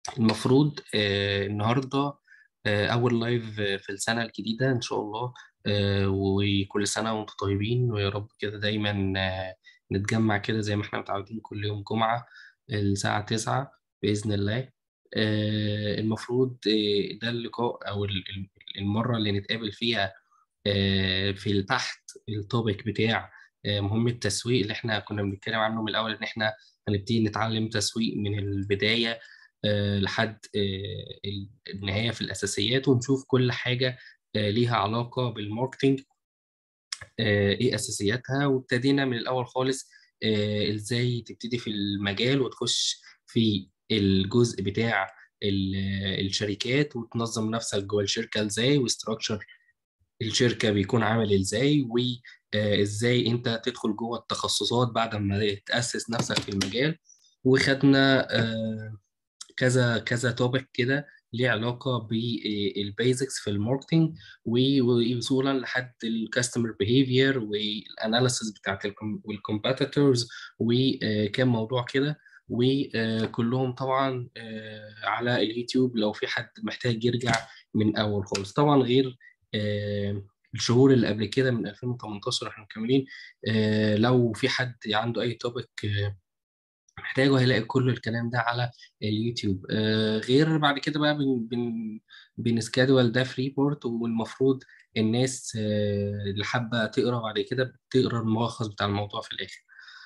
المفروض آه، النهارده آه، أول لايف آه، في السنة الجديدة إن شاء الله آه، وكل سنة وأنتم طيبين ويا رب كده دايما آه، نتجمع كده زي ما احنا متعودين كل يوم جمعة الساعة تسعة بإذن الله آه، المفروض آه، ده اللقاء أو ال- ال- المرة اللي نتقابل فيها آه، في تحت التوبيك بتاع آه، مهمة التسويق اللي احنا كنا بنتكلم عنه من الأول إن احنا هنبتدي نتعلم تسويق من البداية آه، لحد آه، ال- النهاية في الأساسيات ونشوف كل حاجة آه، ليها علاقة بالماركتينج آه، إيه أساسياتها وابتدينا من الأول خالص آه، إزاي تبتدي في المجال وتخش في الجزء بتاع ال- الشركات وتنظم نفسك جوه الشركة إزاي واستراكشر الشركة بيكون عامل ازاي وازاي انت تدخل جوه التخصصات بعد ما تأسس نفسك في المجال وخدنا آه، كذا كذا توبيك كده ليه علاقة بالبيزكس في الماركتينج و- ووصولا لحد الكاستمر بيهيفير والاناليسيس بتاعت والكومبيتيتورز وكام موضوع كده وكلهم طبعا آه، على اليوتيوب لو في حد محتاج يرجع من اول خالص طبعا غير آه، الشهور اللي قبل كده من 2018 احنا مكملين آه، لو في حد عنده اي توبيك محتاجه هيلاقي كل الكلام ده على اليوتيوب آه غير بعد كده بقى بن بن بنسكادول ده في ريبورت والمفروض الناس آه اللي حابة تقرا بعد كده بتقرا الملخص بتاع الموضوع في الآخر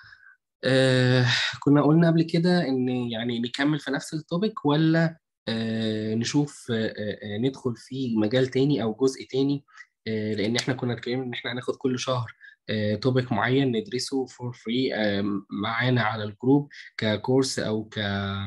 آه كنا قلنا قبل كده إن يعني نكمل في نفس التوبيك ولا آه نشوف آه آه ندخل في مجال تاني أو جزء تاني آه لأن إحنا كنا اتكلمنا إن إحنا هناخد كل شهر توبيك معين ندرسه فور فري معانا على الجروب ككورس او ك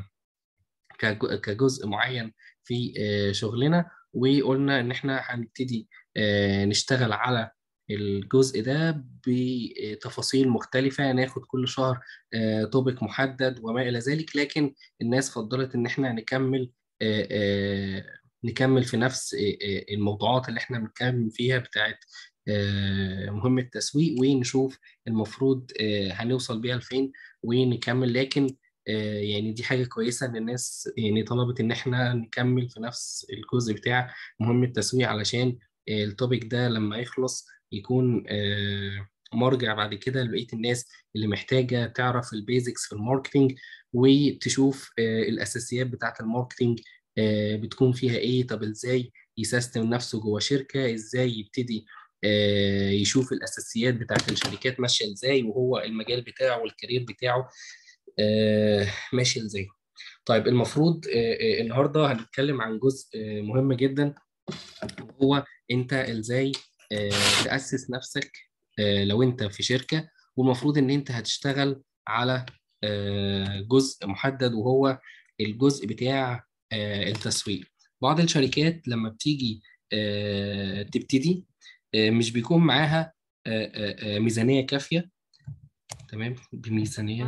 كج- كجزء معين في آه، شغلنا وقلنا ان احنا هنبتدي آه، نشتغل على الجزء ده بتفاصيل مختلفة ناخد كل شهر توبيك محدد وما إلى ذلك لكن الناس فضلت إن إحنا نكمل آه، آه، نكمل في نفس آه، آه، الموضوعات اللي إحنا بنتكلم فيها بتاعت آه، مهمة تسويق ونشوف المفروض آه، هنوصل بيها لفين ونكمل لكن آه، يعني دي حاجة كويسة إن الناس يعني طلبت إن إحنا نكمل في نفس الجزء بتاع مهم التسويق علشان آه، التوبيك ده لما يخلص يكون آه، مرجع بعد كده لبقية الناس اللي محتاجة تعرف البيزكس في الماركتينج وتشوف آه، الأساسيات بتاعة الماركتينج آه، بتكون فيها إيه طب إزاي يسيستم نفسه جوه شركة إزاي يبتدي آه، يشوف الأساسيات بتاعة الشركات ماشية إزاي وهو المجال بتاعه والكارير بتاعه آه، ماشي ازاي طيب المفروض آه، آه، النهارده هنتكلم عن جزء آه، مهم جدا وهو انت ازاي آه، تأسس نفسك آه، لو انت في شركة والمفروض ان انت هتشتغل على آه، جزء محدد وهو الجزء بتاع آه، التسويق بعض الشركات لما بتيجي آه، تبتدي آه، مش بيكون معاها آه، آه، آه، ميزانية كافية تمام بميزانية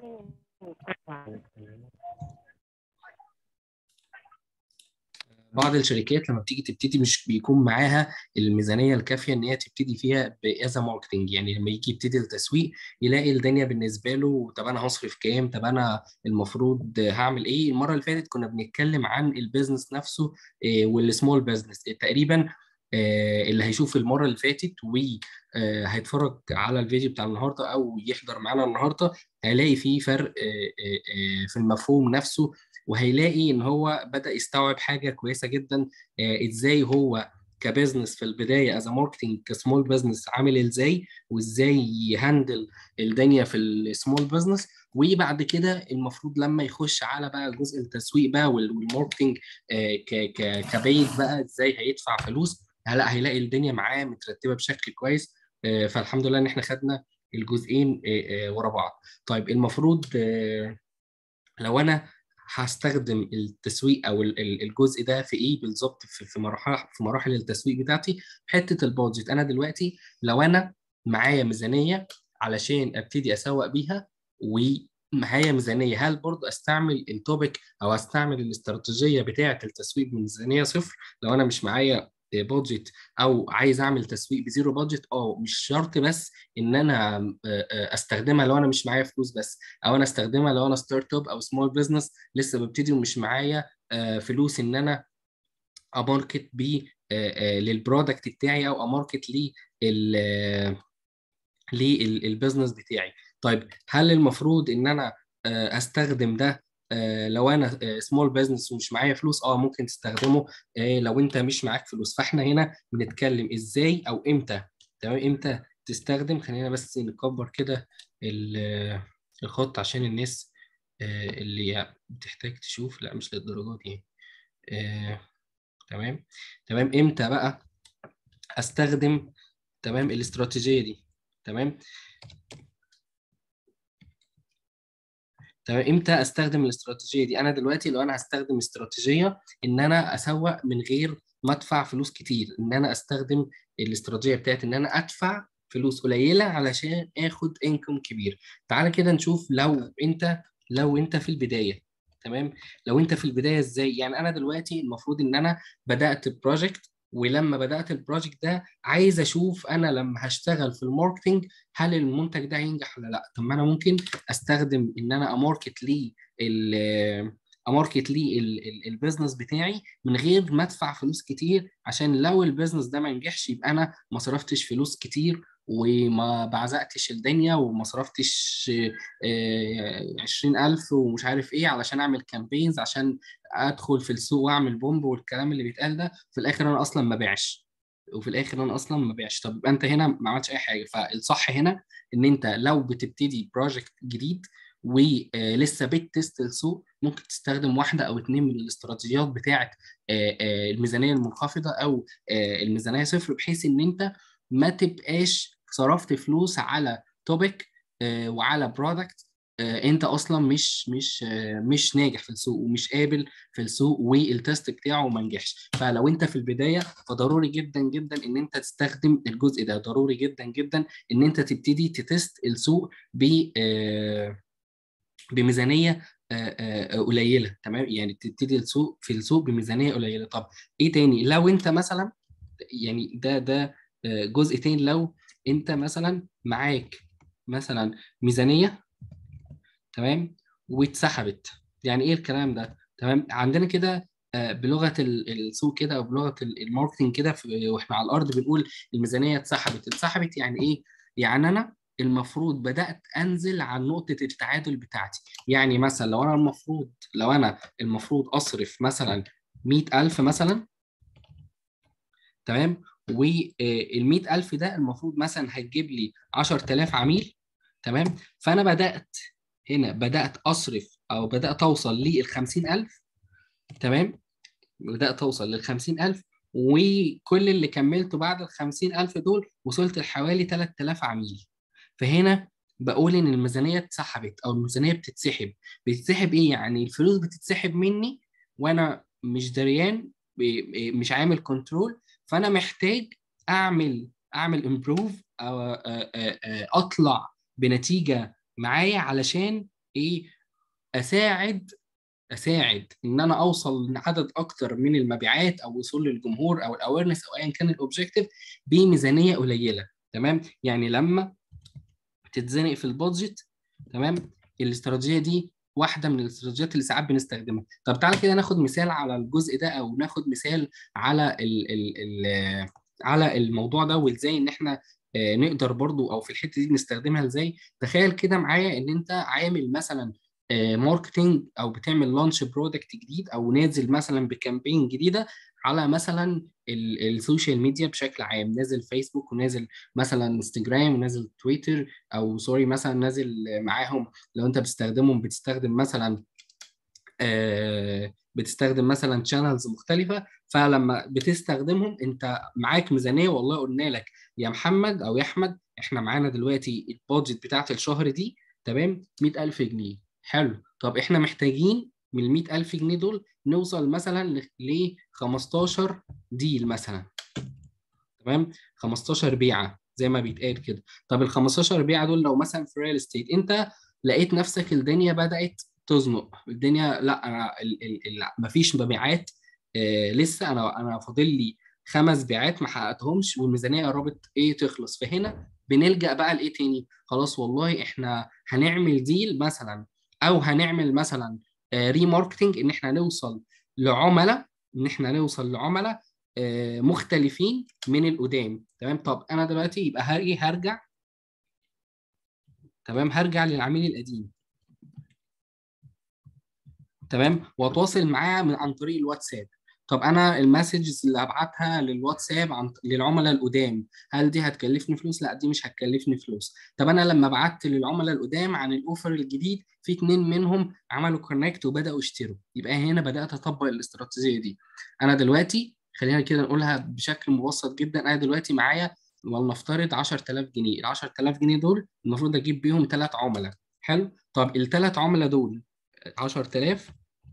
بعض الشركات لما بتيجي تبتدي مش بيكون معاها الميزانيه الكافيه ان هي تبتدي فيها باذا ماركتنج يعني لما يجي يبتدي التسويق يلاقي الدنيا بالنسبه له طب انا هصرف كام طب انا المفروض هعمل ايه المره اللي فاتت كنا بنتكلم عن البيزنس نفسه آه، والسمول بيزنس تقريبا آه، اللي هيشوف المره اللي فاتت وهيتفرج على الفيديو بتاع النهارده او يحضر معانا النهارده هيلاقي فيه فرق آه، آه، آه، في المفهوم نفسه وهيلاقي ان هو بدأ يستوعب حاجة كويسة جدا آه، ازاي هو كبزنس في البداية از ماركتنج كسمول بزنس عامل ازاي وازاي يهندل الدنيا في السمول بزنس وبعد كده المفروض لما يخش على بقى جزء التسويق بقى وال- والماركتنج آه، ك- ك- كبيت بقى ازاي هيدفع فلوس لا هيلاقي الدنيا معاه مترتبة بشكل كويس آه، فالحمد لله ان احنا خدنا الجزئين آه، آه، ورا بعض طيب المفروض آه، لو انا هستخدم التسويق او ال- ال- الجزء ده في ايه بالظبط في في مراحل في مراحل التسويق بتاعتي حته البادجت انا دلوقتي لو انا معايا ميزانيه علشان ابتدي اسوق بيها ومعايا ميزانيه هل برضه استعمل التوبيك او استعمل الاستراتيجيه بتاعه التسويق بميزانيه صفر لو انا مش معايا بادجت او عايز اعمل تسويق بزيرو بادجت اه مش شرط بس ان انا استخدمها لو انا مش معايا فلوس بس او انا استخدمها لو انا ستارت اب او سمول بزنس لسه ببتدي ومش معايا فلوس ان انا اماركت بيه للبرودكت بتاعي او اماركت لل للبزنس بتاعي طيب هل المفروض ان انا استخدم ده لو انا سمول بزنس ومش معايا فلوس اه ممكن تستخدمه لو انت مش معاك فلوس فاحنا هنا بنتكلم ازاي او امتى تمام امتى تستخدم خلينا بس نكبر كده الخط عشان الناس اللي بتحتاج تشوف لا مش للدرجه دي تمام تمام امتى بقى استخدم تمام الاستراتيجيه دي تمام تمام امتى استخدم الاستراتيجيه دي انا دلوقتي لو انا هستخدم استراتيجيه ان انا اسوق من غير ما ادفع فلوس كتير ان انا استخدم الاستراتيجيه بتاعت ان انا ادفع فلوس قليله علشان اخد انكم كبير تعال كده نشوف لو انت لو انت في البدايه تمام لو انت في البدايه ازاي يعني انا دلوقتي المفروض ان انا بدات بروجكت ولما بدات البروجكت ده عايز اشوف انا لما هشتغل في الماركتنج هل المنتج ده هينجح ولا لا طب ما انا ممكن استخدم ان انا اماركت لي اماركت لي البيزنس بتاعي من غير ما ادفع فلوس كتير عشان لو البيزنس ده ما نجحش يبقى انا ما صرفتش فلوس كتير وما بعزقتش الدنيا وما صرفتش عشرين ألف ومش عارف إيه علشان أعمل كامبينز عشان أدخل في السوق وأعمل بومب والكلام اللي بيتقال ده في الآخر أنا أصلا ما بيعش وفي الآخر أنا أصلا ما بيعش طب يبقى أنت هنا ما عملتش أي حاجة فالصح هنا إن أنت لو بتبتدي بروجكت جديد ولسه بتست السوق ممكن تستخدم واحده او اتنين من الاستراتيجيات بتاعه الميزانيه المنخفضه او الميزانيه صفر بحيث ان انت ما تبقاش صرفت فلوس على توبيك وعلى برودكت انت اصلا مش مش مش ناجح في السوق ومش قابل في السوق والتست بتاعه ما نجحش فلو انت في البدايه فضروري جدا جدا ان انت تستخدم الجزء ده ضروري جدا جدا ان انت تبتدي تتست السوق ب بميزانيه قليله تمام يعني تبتدي السوق في السوق بميزانيه قليله طب ايه تاني لو انت مثلا يعني ده ده جزء تاني لو انت مثلا معاك مثلا ميزانيه تمام واتسحبت يعني ايه الكلام ده تمام عندنا كده بلغه السوق كده او بلغه الماركتنج كده واحنا على الارض بنقول الميزانيه اتسحبت اتسحبت يعني ايه يعني انا المفروض بدات انزل عن نقطه التعادل بتاعتي يعني مثلا لو انا المفروض لو انا المفروض اصرف مثلا 100000 مثلا تمام وال 100000 ده المفروض مثلا هتجيب لي 10000 عميل تمام فانا بدات هنا بدات اصرف او بدات اوصل لل 50000 تمام بدات اوصل لل 50000 وكل اللي كملته بعد ال 50000 دول وصلت لحوالي 3000 عميل فهنا بقول ان الميزانيه اتسحبت او الميزانيه بتتسحب بتتسحب ايه يعني الفلوس بتتسحب مني وانا مش دريان مش عامل كنترول فانا محتاج اعمل اعمل امبروف او اطلع بنتيجه معايا علشان ايه اساعد اساعد ان انا اوصل لعدد اكتر من المبيعات او وصول للجمهور او الاويرنس او ايا كان الاوبجيكتيف بميزانيه قليله تمام يعني لما تتزنق في البادجت تمام الاستراتيجيه دي واحده من الاستراتيجيات اللي ساعات بنستخدمها طب تعالى كده ناخد مثال على الجزء ده او ناخد مثال على ال ال ال على الموضوع ده وازاي ان احنا نقدر برضو او في الحته دي نستخدمها ازاي تخيل كده معايا ان انت عامل مثلا ماركتنج او بتعمل لانش برودكت جديد او نازل مثلا بكامبين جديده على مثلا السوشيال ميديا بشكل عام نازل فيسبوك ونازل مثلا انستجرام ونازل تويتر او سوري مثلا نازل معاهم لو انت بتستخدمهم بتستخدم مثلا آه بتستخدم مثلا شانلز مختلفه فلما بتستخدمهم انت معاك ميزانيه والله قلنا لك يا محمد او يا احمد احنا معانا دلوقتي البادجت بتاعت الشهر دي تمام 100000 جنيه حلو طب احنا محتاجين من ال 100000 جنيه دول نوصل مثلا ل 15 ديل مثلا تمام 15 بيعه زي ما بيتقال كده طب ال 15 بيعه دول لو مثلا في ريال استيت انت لقيت نفسك الدنيا بدات تزنق الدنيا لا انا ال ال ال مفيش مبيعات آه لسه انا انا فاضل لي خمس بيعات ما حققتهمش والميزانيه قربت ايه تخلص فهنا بنلجا بقى لايه تاني خلاص والله احنا هنعمل ديل مثلا او هنعمل مثلا ريماركتنج ان احنا نوصل لعملاء ان احنا نوصل لعملاء آه، مختلفين من القدام تمام طب انا دلوقتي يبقى هاجي هرجع تمام هرجع للعميل القديم تمام واتواصل معاه من عن طريق الواتساب طب انا المسجز اللي هبعتها للواتساب عن للعملاء القدام هل دي هتكلفني فلوس لا دي مش هتكلفني فلوس طب انا لما بعت للعملاء القدام عن الاوفر الجديد في اتنين منهم عملوا كونكت وبداوا يشتروا يبقى هنا بدات اطبق الاستراتيجيه دي انا دلوقتي خلينا كده نقولها بشكل مبسط جدا انا دلوقتي معايا ولنفترض 10000 جنيه ال 10000 جنيه دول المفروض اجيب بيهم ثلاث عملاء حلو طب الثلاث عملاء دول 10000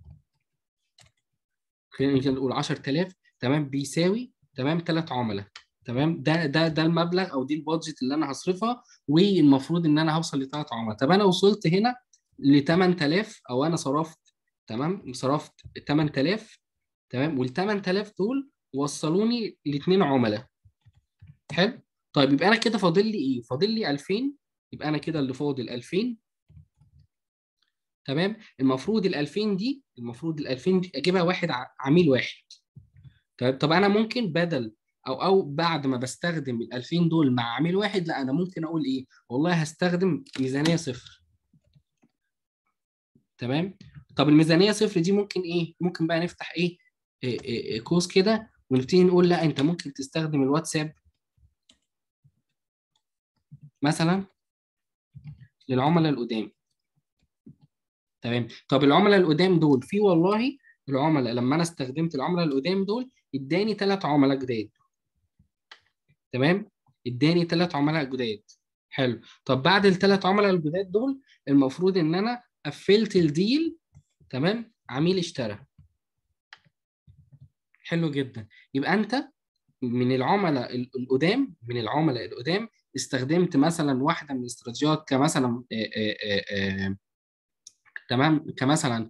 خلينا كده نقول 10000 تمام بيساوي تمام ثلاث عملاء تمام ده ده ده المبلغ او دي البادجت اللي انا هصرفها والمفروض ان انا هوصل لثلاث عملاء طب انا وصلت هنا ل 8000 او انا صرفت تمام صرفت 8000 تمام وال 8000 دول وصلوني لاثنين عملاء حلو طيب يبقى انا كده فاضل لي ايه فاضل لي 2000 يبقى انا كده اللي فاضل 2000 تمام المفروض ال 2000 دي المفروض ال 2000 دي اجيبها واحد عميل واحد طيب طب انا ممكن بدل او او بعد ما بستخدم ال 2000 دول مع عميل واحد لا انا ممكن اقول ايه والله هستخدم ميزانيه صفر تمام طب الميزانيه صفر دي ممكن ايه ممكن بقى نفتح ايه, إيه, إيه, إيه كوز كده ونبتدي نقول لا انت ممكن تستخدم الواتساب مثلا للعملاء القدام تمام طب العملاء القدام دول في والله العملاء لما انا استخدمت العملاء القدام دول اداني ثلاث عملاء جداد تمام اداني ثلاث عملاء جداد حلو طب بعد الثلاث عملاء الجداد دول المفروض ان انا قفلت الديل تمام عميل اشترى حلو جدا يبقى انت من العملاء القدام من العملاء القدام استخدمت مثلا واحده من الاستراتيجيات كمثلا آآ آآ آآ تمام كمثلا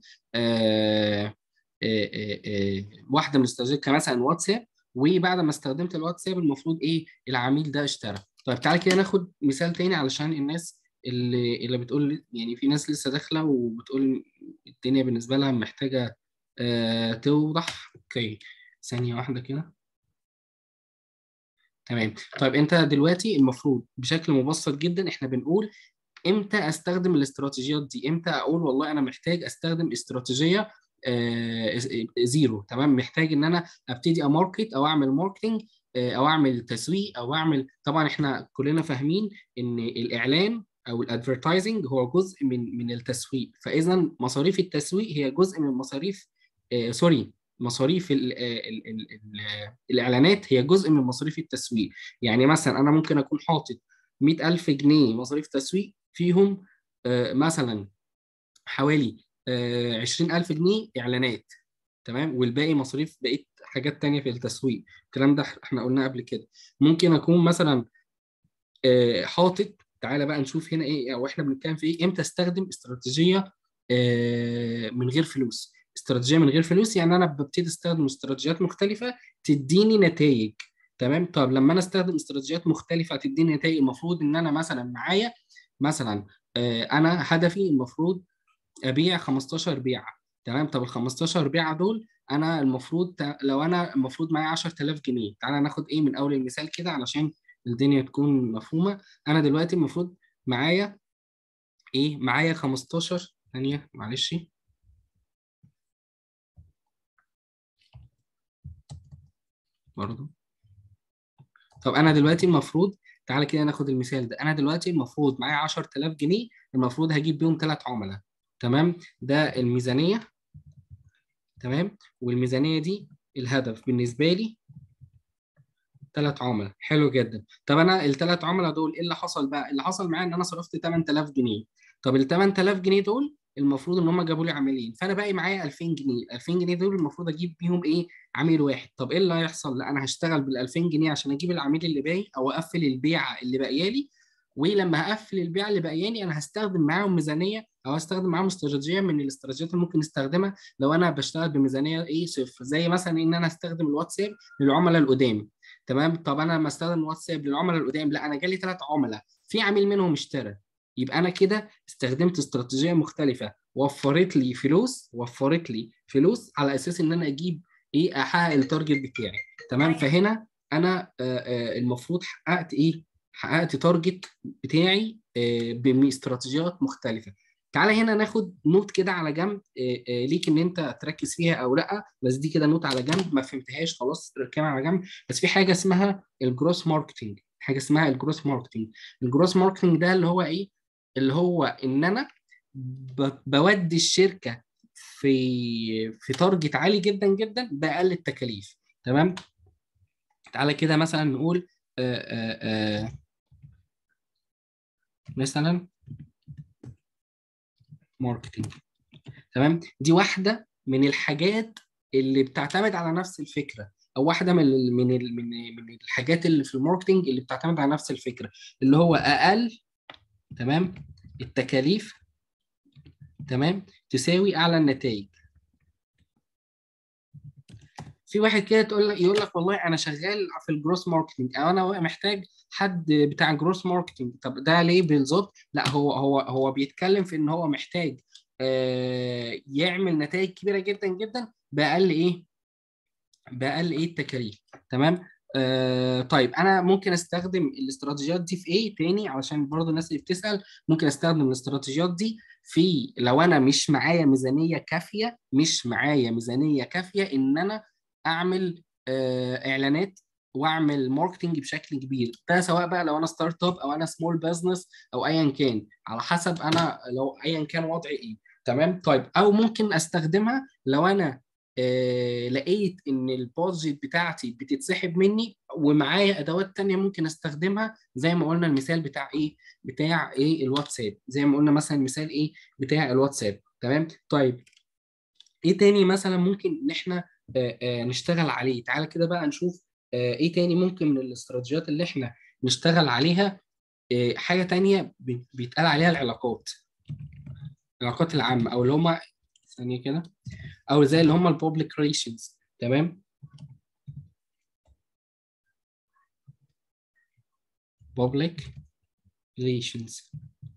واحده من الاستراتيجيات كمثلا واتساب وبعد ما استخدمت الواتساب المفروض ايه العميل ده اشترى طيب تعالى كده ناخد مثال تاني علشان الناس اللي اللي بتقول يعني في ناس لسه داخله وبتقول الدنيا بالنسبه لها محتاجه آه توضح اوكي ثانيه واحده كده تمام طيب انت دلوقتي المفروض بشكل مبسط جدا احنا بنقول امتى استخدم الاستراتيجيات دي امتى اقول والله انا محتاج استخدم استراتيجيه آه زيرو تمام محتاج ان انا ابتدي اماركت او اعمل ماركتنج آه او اعمل تسويق او اعمل طبعا احنا كلنا فاهمين ان الاعلان او الادفرتايزنج هو جزء من من التسويق فاذا مصاريف التسويق هي جزء من مصاريف آه سوري مصاريف ال ال ال ال الاعلانات هي جزء من مصاريف التسويق يعني مثلا انا ممكن اكون حاطط 100000 جنيه مصاريف تسويق فيهم مثلا حوالي 20000 جنيه اعلانات تمام والباقي مصاريف بقيه حاجات تانية في التسويق الكلام ده احنا قلناه قبل كده ممكن اكون مثلا حاطط تعالى بقى نشوف هنا ايه او احنا بنتكلم في ايه امتى استخدم استراتيجيه من غير فلوس استراتيجيه من غير فلوس يعني انا ببتدي استخدم استراتيجيات مختلفه تديني نتائج تمام طب لما انا استخدم استراتيجيات مختلفه تديني نتائج المفروض ان انا مثلا معايا مثلا انا هدفي المفروض ابيع 15 بيعه تمام طب ال 15 بيعه دول انا المفروض لو انا المفروض معايا 10000 جنيه تعالى ناخد ايه من اول المثال كده علشان الدنيا تكون مفهومه انا دلوقتي المفروض معايا ايه معايا 15 ثانيه معلش برضو طب انا دلوقتي المفروض تعالى كده ناخد المثال ده انا دلوقتي المفروض معايا 10000 جنيه المفروض هجيب بيهم ثلاث عملاء تمام ده الميزانيه تمام والميزانيه دي الهدف بالنسبه لي ثلاث عملاء حلو جدا طب انا الثلاث عملاء دول ايه اللي حصل بقى اللي حصل معايا ان انا صرفت 8000 جنيه طب ال 8000 جنيه دول المفروض ان هم جابوا لي عاملين فانا باقي معايا 2000 جنيه ال 2000 جنيه دول المفروض اجيب بيهم ايه عميل واحد طب ايه اللي هيحصل لا انا هشتغل بال 2000 جنيه عشان اجيب العميل اللي باقي او اقفل البيعه اللي باقيه لي ولما هقفل البيع اللي بقياني انا هستخدم معاهم ميزانيه او هستخدم معاهم استراتيجيه من الاستراتيجيات اللي ممكن نستخدمها لو انا بشتغل بميزانيه ايه صفر زي مثلا ان انا استخدم الواتساب للعملاء القدام تمام طب انا لما استخدم الواتساب للعملاء القدام لا انا جالي ثلاث عملاء في عميل منهم اشترى يبقى انا كده استخدمت استراتيجيه مختلفه وفرت لي فلوس وفرت لي فلوس على اساس ان انا اجيب ايه احقق التارجت بتاعي تمام فهنا انا المفروض حققت ايه حققت تارجت بتاعي باستراتيجيات مختلفه تعالى هنا ناخد نوت كده على جنب ليك ان انت تركز فيها او لا بس دي كده نوت على جنب ما فهمتهاش خلاص تركنها على جنب بس في حاجه اسمها الجروس ماركتنج حاجه اسمها الجروس ماركتنج الجروس ماركتنج ده اللي هو ايه اللي هو ان انا بودي الشركه في في تارجت عالي جدا جدا باقل التكاليف تمام تعالى كده مثلا نقول آآ آآ مثلا ماركتنج تمام دي واحده من الحاجات اللي بتعتمد على نفس الفكره او واحده من ال من ال من من الحاجات اللي في الماركتنج اللي بتعتمد على نفس الفكره اللي هو اقل تمام التكاليف تمام تساوي اعلى النتائج في واحد كده تقول لك يقول لك والله انا شغال في الجروس ماركتنج او انا محتاج حد بتاع جروس ماركتنج طب ده ليه بالظبط لا هو هو هو بيتكلم في ان هو محتاج آه يعمل نتائج كبيره جدا جدا باقل ايه باقل ايه التكاليف تمام آه طيب انا ممكن استخدم الاستراتيجيات دي في ايه تاني علشان برضو الناس اللي بتسال ممكن استخدم الاستراتيجيات دي في لو انا مش معايا ميزانيه كافيه مش معايا ميزانيه كافيه ان انا اعمل آه اعلانات واعمل ماركتنج بشكل كبير ده سواء بقى لو انا ستارت اب او انا سمول بزنس او ايا كان على حسب انا لو ايا كان وضعي ايه تمام طيب او ممكن استخدمها لو انا آه لقيت ان البادجت بتاعتي بتتسحب مني ومعايا ادوات تانية ممكن استخدمها زي ما قلنا المثال بتاع ايه بتاع ايه الواتساب زي ما قلنا مثلا مثال ايه بتاع الواتساب تمام طيب ايه تاني مثلا ممكن ان احنا آه آه نشتغل عليه تعالى كده بقى نشوف ايه تاني ممكن من الاستراتيجيات اللي احنا نشتغل عليها حاجه تانية بيتقال عليها العلاقات العلاقات العامه او اللي هم ثانيه كده او زي اللي هم البوبليك ريليشنز تمام public relations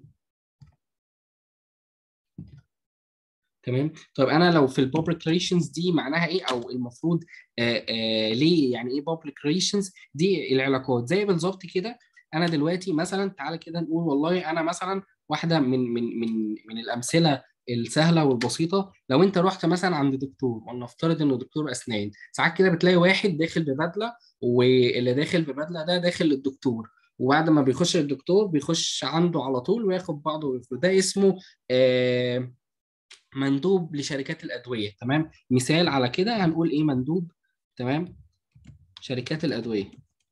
تمام طيب انا لو في البوبليك ريليشنز دي معناها ايه او المفروض آآ آآ ليه يعني ايه بوبليك ريليشنز دي العلاقات زي بالظبط كده انا دلوقتي مثلا تعالى كده نقول والله انا مثلا واحده من من من من الامثله السهله والبسيطه لو انت رحت مثلا عند دكتور ولنفترض انه دكتور اسنان ساعات كده بتلاقي واحد داخل ببدله واللي داخل ببدله ده داخل للدكتور وبعد ما بيخش الدكتور بيخش عنده على طول وياخد بعضه ويفرد ده اسمه آه مندوب لشركات الادويه تمام مثال على كده هنقول ايه مندوب تمام شركات الادويه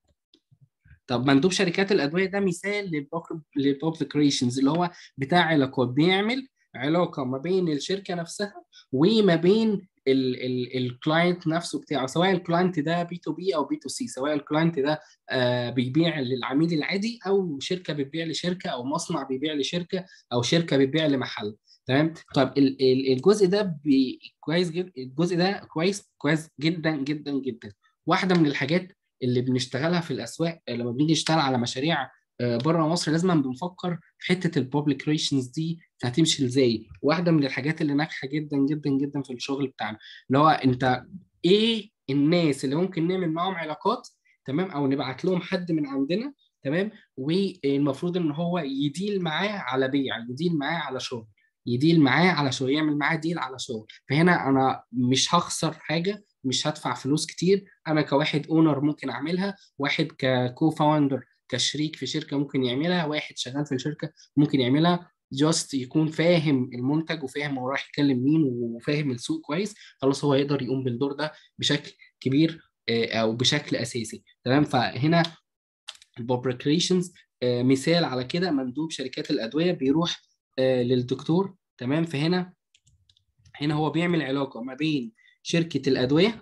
طب مندوب شركات الادويه ده مثال للبوبليك ريليشنز اللي هو بتاع علاقات بيعمل علاقه ما بين الشركه نفسها وما بين الكلاينت نفسه بتاعه سواء الكلاينت ده بي تو بي او بي تو سي سواء الكلاينت ده آه بيبيع للعميل العادي او شركه بتبيع لشركه او مصنع بيبيع لشركه او شركه بتبيع لمحل تمام طيب الجزء ده كويس جدا الجزء ده كويس كويس جدا جدا جدا واحده من الحاجات اللي بنشتغلها في الاسواق لما بنيجي نشتغل على مشاريع بره مصر لازم بنفكر في حته البوبليك ريليشنز دي هتمشي ازاي واحده من الحاجات اللي ناجحه جدا جدا جدا في الشغل بتاعنا اللي هو انت ايه الناس اللي ممكن نعمل معاهم علاقات تمام او نبعت لهم حد من عندنا تمام والمفروض ان هو يديل معاه على بيع يديل معاه على شغل يديل معاه على شغل يعمل معاه ديل على شغل فهنا انا مش هخسر حاجه مش هدفع فلوس كتير انا كواحد اونر ممكن اعملها واحد ككو فاوندر كشريك في شركه ممكن يعملها واحد شغال في الشركه ممكن يعملها جاست يكون فاهم المنتج وفاهم هو رايح يكلم مين وفاهم السوق كويس خلاص هو يقدر يقوم بالدور ده بشكل كبير او بشكل اساسي تمام فهنا البوبليك ريليشنز مثال على كده مندوب شركات الادويه بيروح للدكتور تمام فهنا هنا هو بيعمل علاقه ما بين شركه الادويه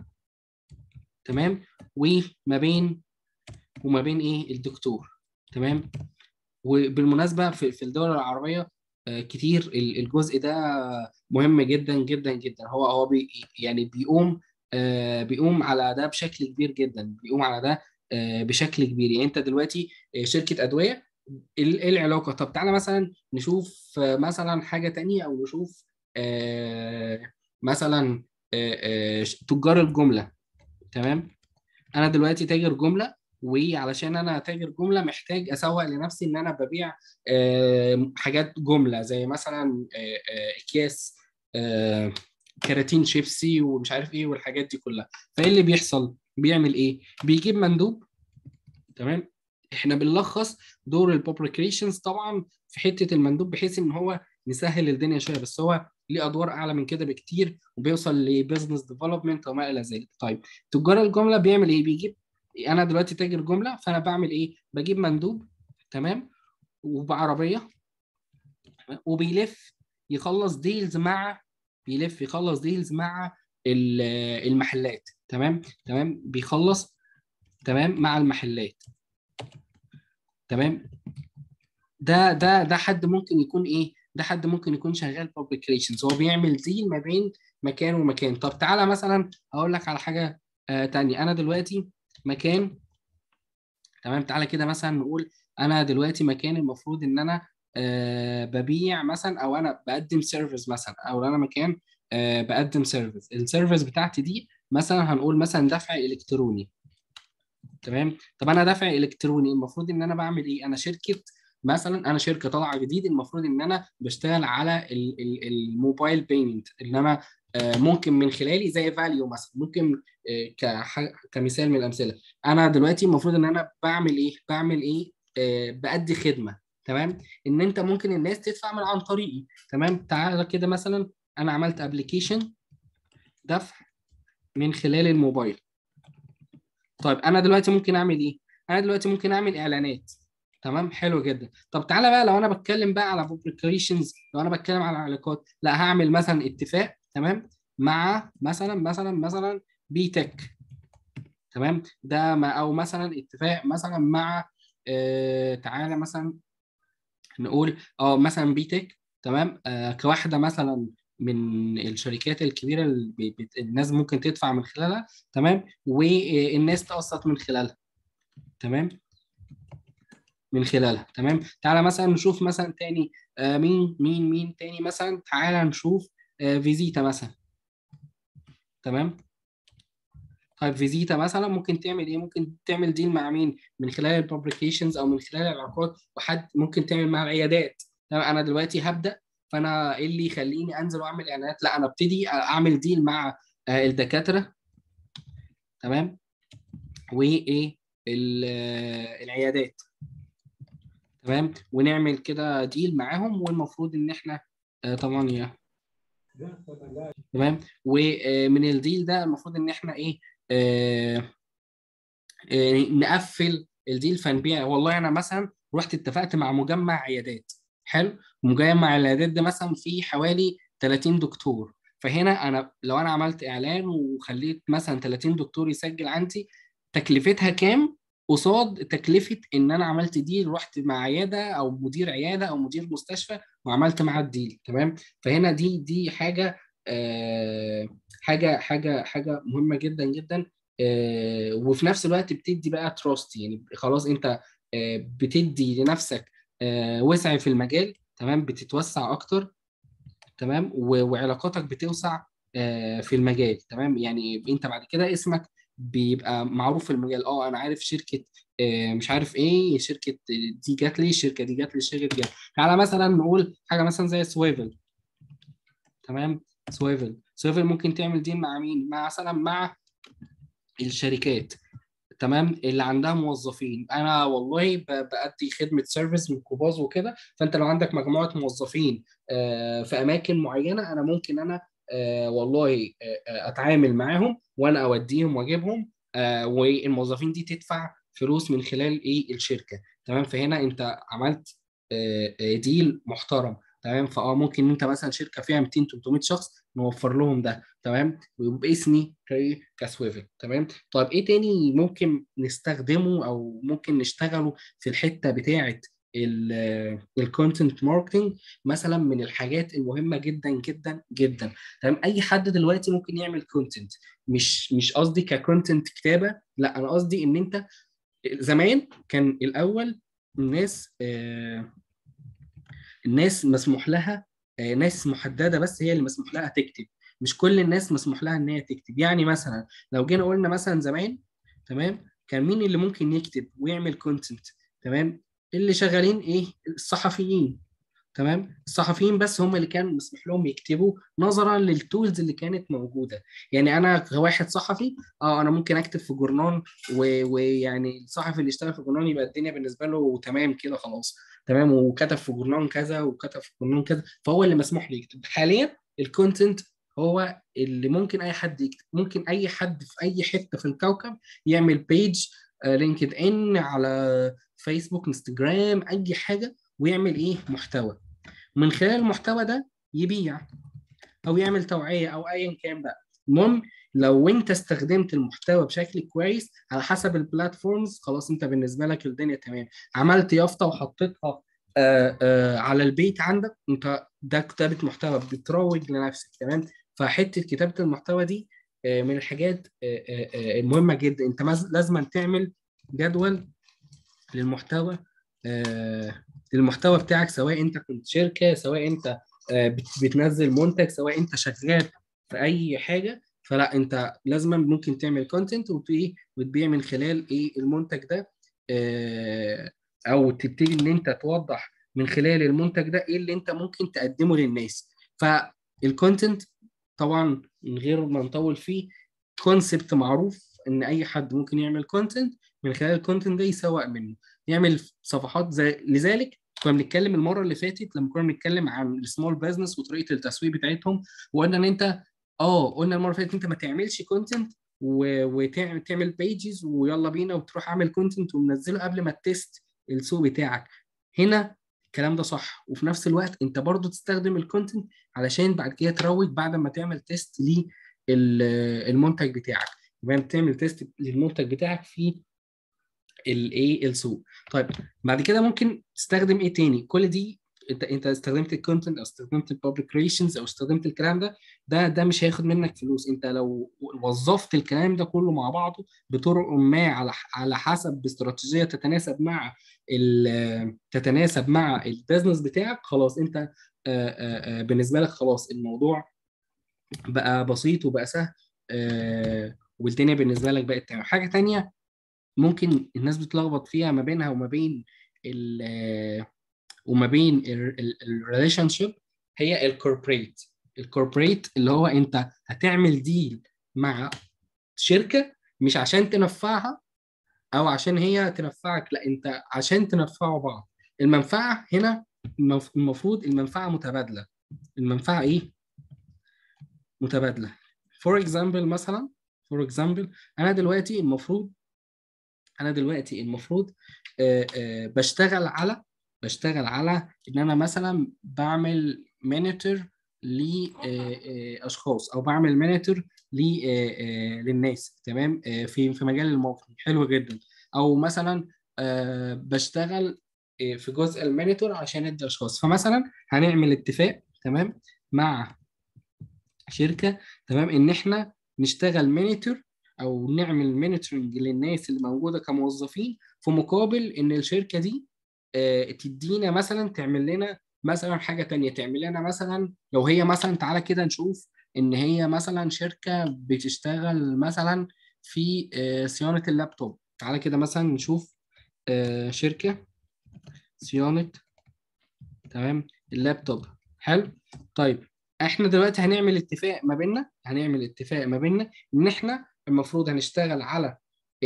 تمام وما بين وما بين ايه الدكتور تمام وبالمناسبه في في الدول العربيه آه، كتير ال- الجزء ده مهم جدا جدا جدا هو هو بي يعني بيقوم آه، بيقوم على ده بشكل كبير جدا بيقوم على ده آه، بشكل كبير يعني انت دلوقتي آه، شركه ادويه ال- ايه العلاقه طب تعالى مثلا نشوف آه، مثلا حاجه تانية او نشوف آه، مثلا آه، آه، تجار الجمله تمام انا دلوقتي تاجر جمله وعلشان انا تاجر جمله محتاج اسوق لنفسي ان انا ببيع آه، حاجات جمله زي مثلا آه، آه، اكياس آه، كراتين شيبسي ومش عارف ايه والحاجات دي كلها فايه اللي بيحصل بيعمل ايه بيجيب مندوب تمام احنا بنلخص دور البوبليكيشنز طبعا في حته المندوب بحيث ان هو نسهل الدنيا شويه بس هو ليه ادوار اعلى من كده بكتير وبيوصل لبزنس ديفلوبمنت وما الى ذلك طيب تجار الجمله بيعمل ايه بيجيب انا دلوقتي تاجر جمله فانا بعمل ايه بجيب مندوب تمام وبعربيه وبيلف يخلص ديلز مع بيلف يخلص ديلز مع ال- المحلات تمام تمام بيخلص تمام مع المحلات تمام ده ده ده حد ممكن يكون ايه ده حد ممكن يكون شغال بابليك ريليشنز هو بيعمل ديل ما بين مكان ومكان طب تعالى مثلا هقول لك على حاجه آه تانية انا دلوقتي مكان تمام تعالى كده مثلا نقول انا دلوقتي مكان المفروض ان انا آه ببيع مثلا او انا بقدم سيرفيس مثلا او انا مكان آه بقدم سيرفيس السيرفيس بتاعتي دي مثلا هنقول مثلا دفع الكتروني تمام طب انا دافع الكتروني المفروض ان انا بعمل ايه انا شركه مثلا انا شركه طالعه جديد المفروض ان انا بشتغل على ال- ال- الموبايل بيمنت ان انا آه، ممكن من خلالي زي فاليو مثلا ممكن آه، كح- كمثال من الامثله انا دلوقتي المفروض ان انا بعمل ايه بعمل ايه آه، بأدي خدمه تمام ان انت ممكن الناس تدفع من عن طريقي تمام تعالى كده مثلا انا عملت ابلكيشن دفع من خلال الموبايل طيب انا دلوقتي ممكن اعمل ايه انا دلوقتي ممكن اعمل اعلانات تمام حلو جدا طب تعالى بقى لو انا بتكلم بقى على بوبليكيشنز لو انا بتكلم على علاقات لا هعمل مثلا اتفاق تمام مع مثلا مثلا مثلا بي تك تمام ده ما او مثلا اتفاق مثلا مع آه تعالى مثلا نقول اه مثلا بي تك تمام آه كواحده مثلا من الشركات الكبيره اللي بي- بت- الناس ممكن تدفع من خلالها تمام والناس تقسط من خلالها تمام من خلالها تمام تعالى مثلا نشوف مثلا تاني آه مين مين مين تاني مثلا تعالى نشوف آه فيزيتا مثلا تمام طيب فيزيتا مثلا ممكن تعمل ايه ممكن تعمل ديل مع مين من خلال الببليكيشنز او من خلال العلاقات وحد ممكن تعمل مع العيادات تمام انا دلوقتي هبدا فانا ايه اللي يخليني انزل واعمل اعلانات لا انا ابتدي اعمل ديل مع آه الدكاتره تمام وايه ال- آه، العيادات تمام ونعمل كده ديل معاهم والمفروض ان احنا آه، طبعا يا تمام ومن الديل ده المفروض ان احنا ايه آه، آه، نقفل الديل فنبيع والله انا مثلا رحت اتفقت مع مجمع عيادات حلو مجمع العيادات ده مثلا فيه حوالي 30 دكتور فهنا انا لو انا عملت اعلان وخليت مثلا 30 دكتور يسجل عندي تكلفتها كام قصاد تكلفة إن أنا عملت ديل رحت مع عيادة أو مدير عيادة أو مدير مستشفى وعملت معاه الديل تمام فهنا دي دي حاجة آه حاجة حاجة حاجة مهمة جدا جدا آه وفي نفس الوقت بتدي بقى تراست يعني خلاص أنت آه بتدي لنفسك آه وسع في المجال تمام بتتوسع أكتر تمام و- وعلاقاتك بتوسع آه، في المجال تمام يعني انت بعد كده اسمك بيبقى معروف في المجال اه انا عارف شركه آه، مش عارف ايه شركه دي جات لي الشركه دي جات لي الشركه دي جات لي تعالى مثلا نقول حاجه مثلا زي سويفل تمام سويفل سويفل ممكن تعمل دي مع مين مع مثلا مع الشركات تمام اللي عندها موظفين انا والله ب- بأدي خدمه سيرفيس من كوباز وكده فانت لو عندك مجموعه موظفين آه، في اماكن معينه انا ممكن انا آه، والله آه، آه، اتعامل معاهم وانا اوديهم واجيبهم آه، والموظفين دي تدفع فلوس من خلال ايه الشركه تمام فهنا انت عملت آه، آه، ديل محترم تمام فاه ممكن انت مثلا شركه فيها 200 300 شخص نوفر لهم ده تمام وباسمي ك- كسويفل تمام طيب ايه تاني ممكن نستخدمه او ممكن نشتغله في الحته بتاعه الكونتنت ماركتنج مثلا من الحاجات المهمه جدا جدا جدا تمام اي حد دلوقتي ممكن يعمل كونتنت مش مش قصدي ككونتنت كتابه لا انا قصدي ان انت زمان كان الاول الناس آه الناس مسموح لها آه ناس محدده بس هي اللي مسموح لها تكتب مش كل الناس مسموح لها ان هي تكتب يعني مثلا لو جينا قلنا مثلا زمان تمام كان مين اللي ممكن يكتب ويعمل كونتنت تمام اللي شغالين ايه الصحفيين تمام الصحفيين بس هم اللي كان مسموح لهم يكتبوا نظرا للتولز اللي كانت موجوده يعني انا كواحد صحفي اه انا ممكن اكتب في جورنان ويعني الصحفي اللي اشتغل في جورنان يبقى الدنيا بالنسبه له تمام كده خلاص تمام وكتب في جورنان كذا وكتب في جورنان كذا فهو اللي مسموح له يكتب حاليا الكونتنت هو اللي ممكن اي حد يكتب ممكن اي حد في اي حته في الكوكب يعمل بيج لينكد ان على فيسبوك انستجرام اي حاجه ويعمل ايه محتوى من خلال المحتوى ده يبيع او يعمل توعيه او ايا كان بقى المهم لو انت استخدمت المحتوى بشكل كويس على حسب البلاتفورمز خلاص انت بالنسبه لك الدنيا تمام عملت يافطه وحطيتها آآ آآ على البيت عندك انت ده كتابه محتوى بتروج لنفسك تمام فحته كتابه المحتوى دي من الحاجات المهمه جدا انت لازم تعمل جدول للمحتوى المحتوى بتاعك سواء انت كنت شركه سواء انت بتنزل منتج سواء انت شغال في اي حاجه فلا انت لازم ممكن تعمل كونتنت وتبيع من خلال ايه المنتج ده او تبتدي ان انت توضح من خلال المنتج ده ايه اللي انت ممكن تقدمه للناس فالكونتنت طبعا من غير ما نطول فيه كونسبت معروف ان اي حد ممكن يعمل كونتنت من خلال الكونتنت ده يسوق منه يعمل صفحات زي لذلك كنا بنتكلم المره اللي فاتت لما كنا بنتكلم عن السمول بزنس وطريقه التسويق بتاعتهم وقلنا ان انت اه قلنا المره اللي فاتت انت ما تعملش كونتنت وتعمل بيجز ويلا بينا وتروح اعمل كونتنت ومنزله قبل ما تست السوق بتاعك هنا الكلام ده صح وفي نفس الوقت انت برضو تستخدم الكونتنت علشان بعد كده تروج بعد ما تعمل تيست للمنتج بتاعك يبقى انت تعمل تيست للمنتج بتاعك في الايه السوق طيب بعد كده ممكن تستخدم ايه تاني كل دي انت انت استخدمت الكونتنت او استخدمت البابليك ريليشنز او استخدمت الكلام ده ده ده مش هياخد منك فلوس انت لو وظفت الكلام ده كله مع بعضه بطرق ما على على حسب استراتيجيه تتناسب مع تتناسب مع البيزنس بتاعك خلاص انت آآ آآ بالنسبه لك خلاص الموضوع بقى بسيط وبقى سهل والدنيا بالنسبه لك بقت تمام حاجه تانية ممكن الناس بتلخبط فيها ما بينها وما بين ال وما بين الريليشن شيب هي الكوربريت الكوربريت اللي هو انت هتعمل ديل مع شركه مش عشان تنفعها او عشان هي تنفعك لا انت عشان تنفعوا بعض المنفعه هنا المفروض المنفعه متبادله المنفعه ايه متبادله فور اكزامبل مثلا فور اكزامبل انا دلوقتي المفروض انا دلوقتي المفروض آآ آآ بشتغل على بشتغل على ان انا مثلا بعمل مانيتور لاشخاص او بعمل مانيتور للناس تمام في في مجال الماركتنج حلو جدا او مثلا بشتغل في جزء المانيتور عشان ادي اشخاص فمثلا هنعمل اتفاق تمام مع شركه تمام ان احنا نشتغل مانيتور او نعمل مانيتورنج للناس اللي موجوده كموظفين في مقابل ان الشركه دي تدينا مثلا تعمل لنا مثلا حاجه تانية تعمل لنا مثلا لو هي مثلا تعالى كده نشوف ان هي مثلا شركه بتشتغل مثلا في صيانه اللابتوب تعالى كده مثلا نشوف شركه صيانه تمام اللابتوب حلو طيب احنا دلوقتي هنعمل اتفاق ما بيننا هنعمل اتفاق ما بيننا ان احنا المفروض هنشتغل على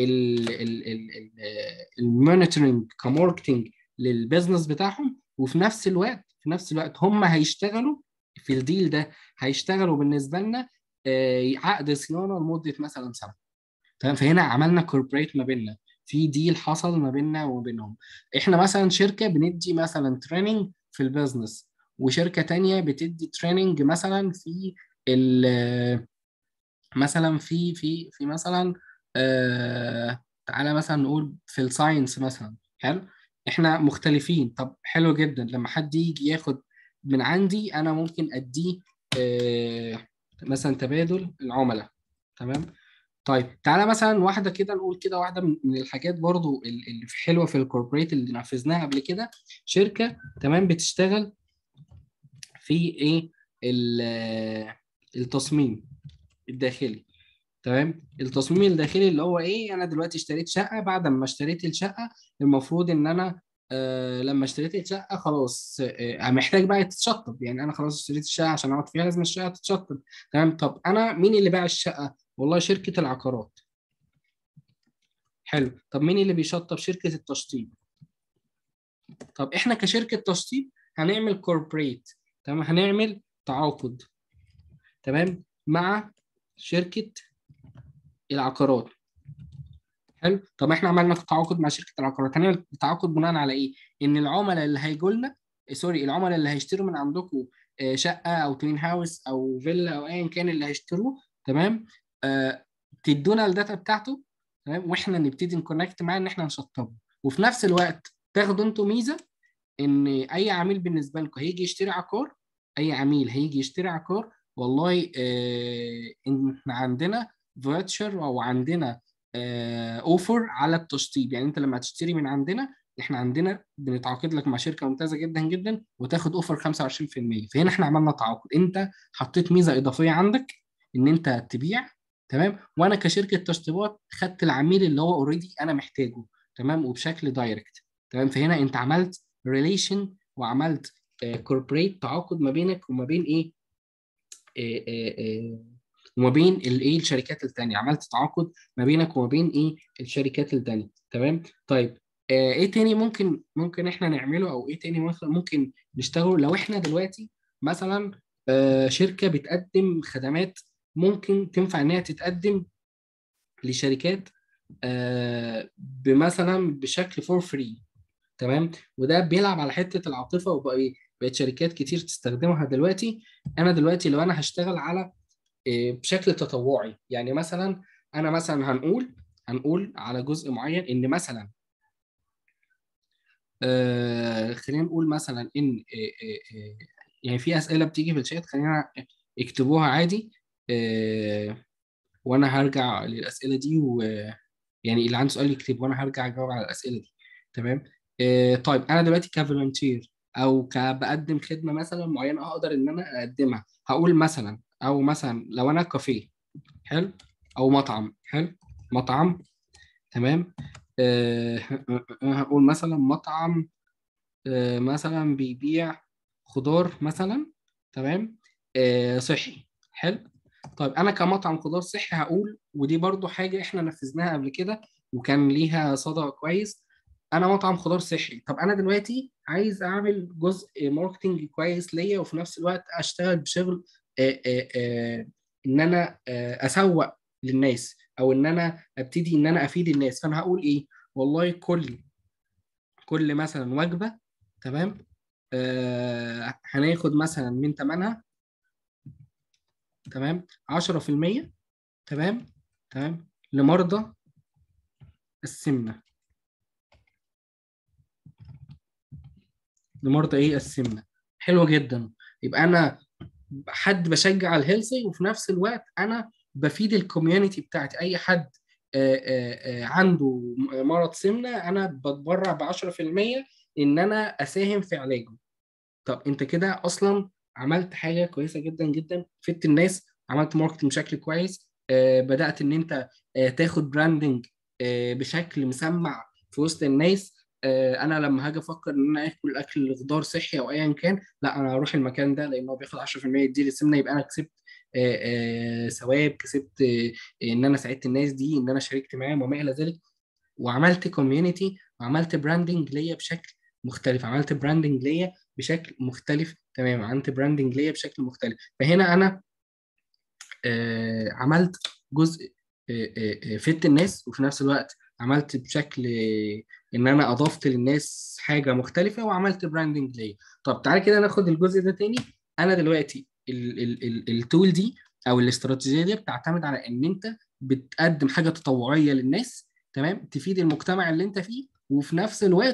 المونيتورنج كماركتنج للبيزنس بتاعهم وفي نفس الوقت في نفس الوقت هم هيشتغلوا في الديل ده هيشتغلوا بالنسبه لنا عقد صيانه لمده مثلا سنه تمام فهنا عملنا كوربريت ما بيننا في ديل حصل ما بيننا وما بينهم احنا مثلا شركه بندي مثلا تريننج في البيزنس وشركه تانية بتدي تريننج مثلا في ال مثلا في في في مثلا آه تعالى مثلا نقول في الساينس مثلا حلو احنا مختلفين طب حلو جدا لما حد يجي ياخد من عندي انا ممكن اديه آه مثلا تبادل العملاء تمام طيب تعالى مثلا واحده كده نقول كده واحده من الحاجات برضو اللي حلوه في الكوربريت اللي نفذناها قبل كده شركه تمام بتشتغل في ايه التصميم الداخلي تمام التصميم الداخلي اللي هو ايه انا دلوقتي اشتريت شقه بعد ما اشتريت الشقه المفروض ان انا آه لما اشتريت الشقه خلاص آه محتاج بقى تتشطب يعني انا خلاص اشتريت الشقه عشان اقعد فيها لازم الشقه تتشطب تمام طب انا مين اللي باع الشقه والله شركه العقارات حلو طب مين اللي بيشطب شركه التشطيب طب احنا كشركه تشطيب هنعمل كوربريت تمام هنعمل تعاقد تمام مع شركه العقارات حلو طب احنا عملنا تعاقد مع شركه العقارات هنعمل تعاقد بناء على ايه ان العملاء اللي هيجوا لنا سوري العملاء اللي هيشتروا من عندكم شقه او توين هاوس او فيلا او ايا كان اللي هيشتروه تمام آه تدونا الداتا بتاعته تمام واحنا نبتدي نكونكت معاه ان احنا نشطبه وفي نفس الوقت تاخدوا انتوا ميزه ان اي عميل بالنسبه لكم هيجي يشتري عقار اي عميل هيجي يشتري عقار والله آه احنا عندنا فيرتشر او عندنا اوفر آه على التشطيب يعني انت لما تشتري من عندنا احنا عندنا بنتعاقد لك مع شركه ممتازه جدا جدا وتاخد اوفر 25% فهنا احنا عملنا تعاقد انت حطيت ميزه اضافيه عندك ان انت تبيع تمام وانا كشركه تشطيبات خدت العميل اللي هو اوريدي انا محتاجه تمام وبشكل دايركت تمام فهنا انت عملت ريليشن وعملت كوربريت uh, تعاقد ما بينك وما بين ايه uh, uh, وما بين الايه الشركات الثانيه عملت تعاقد ما بينك وما بين ايه الشركات الثانيه تمام طيب ايه تاني ممكن ممكن احنا نعمله او ايه تاني ممكن نشتغله لو احنا دلوقتي مثلا شركه بتقدم خدمات ممكن تنفع ان هي تتقدم لشركات بمثلا بشكل فور فري تمام وده بيلعب على حته العاطفه وبقى بقت شركات كتير تستخدمها دلوقتي انا دلوقتي لو انا هشتغل على بشكل تطوعي يعني مثلا انا مثلا هنقول هنقول على جزء معين ان مثلا آه خلينا نقول مثلا ان آه آه يعني في اسئله بتيجي في الشات خلينا اكتبوها عادي آه وانا هرجع للاسئله دي ويعني اللي عنده سؤال يكتب وانا هرجع اجاوب على الاسئله دي تمام آه طيب انا دلوقتي كفولنتير او كبقدم خدمه مثلا معينه اقدر ان انا اقدمها هقول مثلا او مثلا لو انا كافيه حلو او مطعم حلو مطعم تمام أه هقول مثلا مطعم أه مثلا بيبيع خضار مثلا تمام أه صحي حلو طيب انا كمطعم خضار صحي هقول ودي برضو حاجه احنا نفذناها قبل كده وكان ليها صدى كويس انا مطعم خضار صحي طب انا دلوقتي عايز اعمل جزء ماركتنج كويس ليا وفي نفس الوقت اشتغل بشغل آآ آآ ان انا اسوق للناس او ان انا ابتدي ان انا افيد الناس فانا هقول ايه والله كل كل مثلا وجبه تمام آه هناخد مثلا من ثمنها تمام 10% تمام تمام لمرضى السمنه لمرضى ايه السمنه حلو جدا يبقى انا حد بشجع الهيلثي وفي نفس الوقت انا بفيد الكوميونتي بتاعتي اي حد آآ آآ عنده مرض سمنه انا بتبرع ب 10% ان انا اساهم في علاجه طب انت كده اصلا عملت حاجه كويسه جدا جدا فدت الناس عملت ماركتنج بشكل كويس بدات ان انت تاخد براندنج بشكل مسمع في وسط الناس انا لما هاجي افكر ان انا اكل اكل خضار صحي او ايا كان لا انا هروح المكان ده لانه بياخد 10% يديلي سمنه يبقى انا كسبت ثواب كسبت ان انا ساعدت الناس دي ان انا شاركت معاهم وما الى ذلك وعملت كوميونتي وعملت براندنج ليا بشكل مختلف عملت براندنج ليا بشكل مختلف تمام عملت براندنج ليا بشكل مختلف فهنا انا عملت جزء فدت الناس وفي نفس الوقت عملت بشكل ان انا اضفت للناس حاجه مختلفه وعملت براندنج ليا طب تعالى كده ناخد الجزء ده تاني انا دلوقتي التول دي او الاستراتيجيه دي بتعتمد على ان انت بتقدم حاجه تطوعيه للناس تمام تفيد المجتمع اللي انت فيه وفي نفس الوقت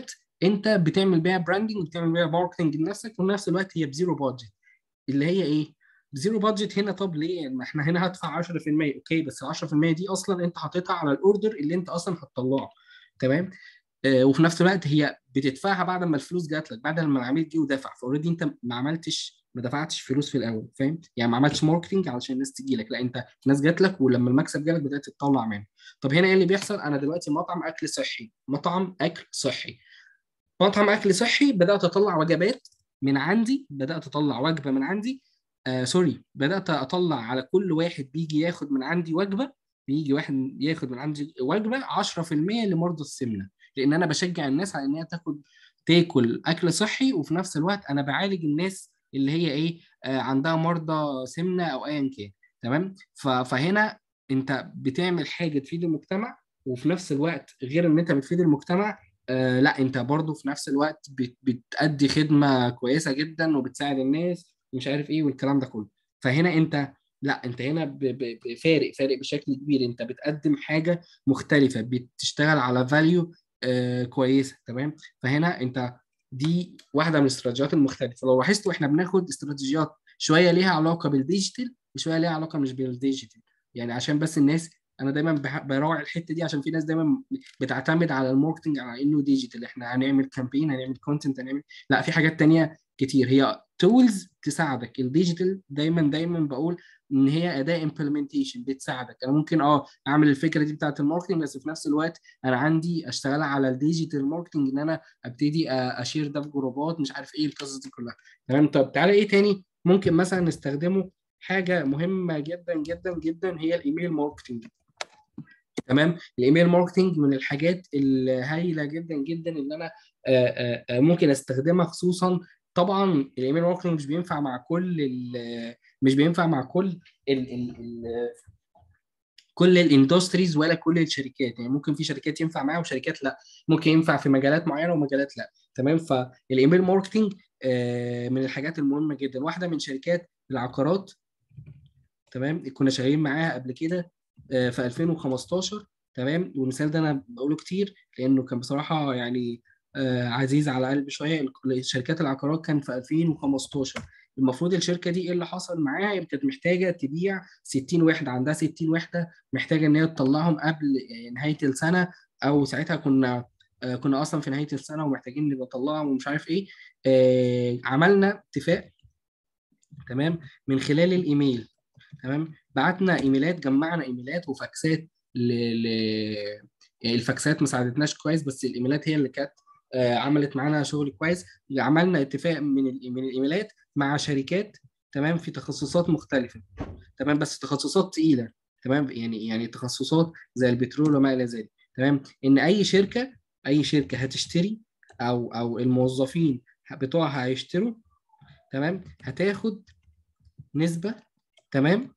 انت بتعمل بيها براندنج وبتعمل بيها ماركتنج لنفسك وفي نفس الوقت هي بزيرو بادجت اللي هي ايه بزيرو بادجت هنا طب ليه ما احنا هنا هدفع 10% اوكي بس ال 10% دي اصلا انت حاططها على الاوردر اللي انت اصلا هتطلعه تمام آه وفي نفس الوقت هي بتدفعها بعد ما الفلوس جات لك بعد ما العميل جه ودفع فاوريدي انت ما عملتش ما دفعتش فلوس في الاول فاهم يعني ما عملتش ماركتنج علشان الناس تجي لك لا انت الناس جات لك ولما المكسب جالك بدات تطلع منه طب هنا ايه اللي بيحصل انا دلوقتي مطعم اكل صحي مطعم اكل صحي مطعم اكل صحي بدات اطلع وجبات من عندي بدات اطلع وجبه من عندي آه سوري بدات اطلع على كل واحد بيجي ياخد من عندي وجبه بيجي واحد ياخد من عندي وجبه 10% لمرضى السمنه لان انا بشجع الناس على ان هي تاخد تاكل اكل صحي وفي نفس الوقت انا بعالج الناس اللي هي ايه آه عندها مرضى سمنه او ايا كان تمام فهنا انت بتعمل حاجه تفيد المجتمع وفي نفس الوقت غير ان انت بتفيد المجتمع آه لا انت برضو في نفس الوقت بت بتأدي خدمه كويسه جدا وبتساعد الناس ومش عارف ايه والكلام ده كله فهنا انت لا انت هنا فارق فارق بشكل كبير انت بتقدم حاجه مختلفه بتشتغل على فاليو آه كويسه تمام فهنا انت دي واحده من الاستراتيجيات المختلفه لو لاحظتوا احنا بناخد استراتيجيات شويه ليها علاقه بالديجيتال وشويه ليها علاقه مش بالديجيتال يعني عشان بس الناس انا دايما براعي الحته دي عشان في ناس دايما بتعتمد على الماركتنج على انه ديجيتال احنا هنعمل كامبين هنعمل كونتنت هنعمل لا في حاجات تانية كتير هي تولز تساعدك الديجيتال دايما دايما بقول ان هي اداه امبلمنتيشن بتساعدك انا ممكن اه اعمل الفكره دي بتاعت الماركتنج بس في نفس الوقت انا عندي اشتغل على الديجيتال ماركتنج ان انا ابتدي اشير ده في جروبات مش عارف ايه القصص دي كلها تمام طب تعالى ايه تاني ممكن مثلا نستخدمه حاجه مهمه جدا جدا جدا هي الايميل ماركتنج تمام الايميل ماركتنج من الحاجات الهايله جدا جدا ان انا آآ آآ ممكن استخدمها خصوصا طبعا الايميل ماركتنج مش بينفع مع كل مش بينفع مع كل ال ال ال كل الاندستريز ولا كل الشركات يعني ممكن في شركات ينفع معاها وشركات لا ممكن ينفع في مجالات معينه ومجالات لا تمام فالايميل ماركتنج من الحاجات المهمه جدا واحده من شركات العقارات تمام كنا شغالين معاها قبل كده في 2015 تمام والمثال ده انا بقوله كتير لانه كان بصراحه يعني عزيز على قلبي شويه شركات العقارات كان في 2015 المفروض الشركه دي ايه اللي حصل معاها كانت محتاجه تبيع 60 وحده عندها 60 وحده محتاجه ان هي تطلعهم قبل نهايه السنه او ساعتها كنا كنا اصلا في نهايه السنه ومحتاجين نبقى نطلعهم ومش عارف ايه عملنا اتفاق تمام من خلال الايميل تمام بعتنا ايميلات جمعنا ايميلات وفاكسات ل... ل... الفاكسات ما ساعدتناش كويس بس الايميلات هي اللي كانت آه عملت معانا شغل كويس عملنا اتفاق من من الايميلات مع شركات تمام في تخصصات مختلفه تمام بس تخصصات تقيله تمام يعني يعني تخصصات زي البترول وما الى ذلك تمام ان اي شركه اي شركه هتشتري او او الموظفين بتوعها هيشتروا تمام هتاخد نسبه تمام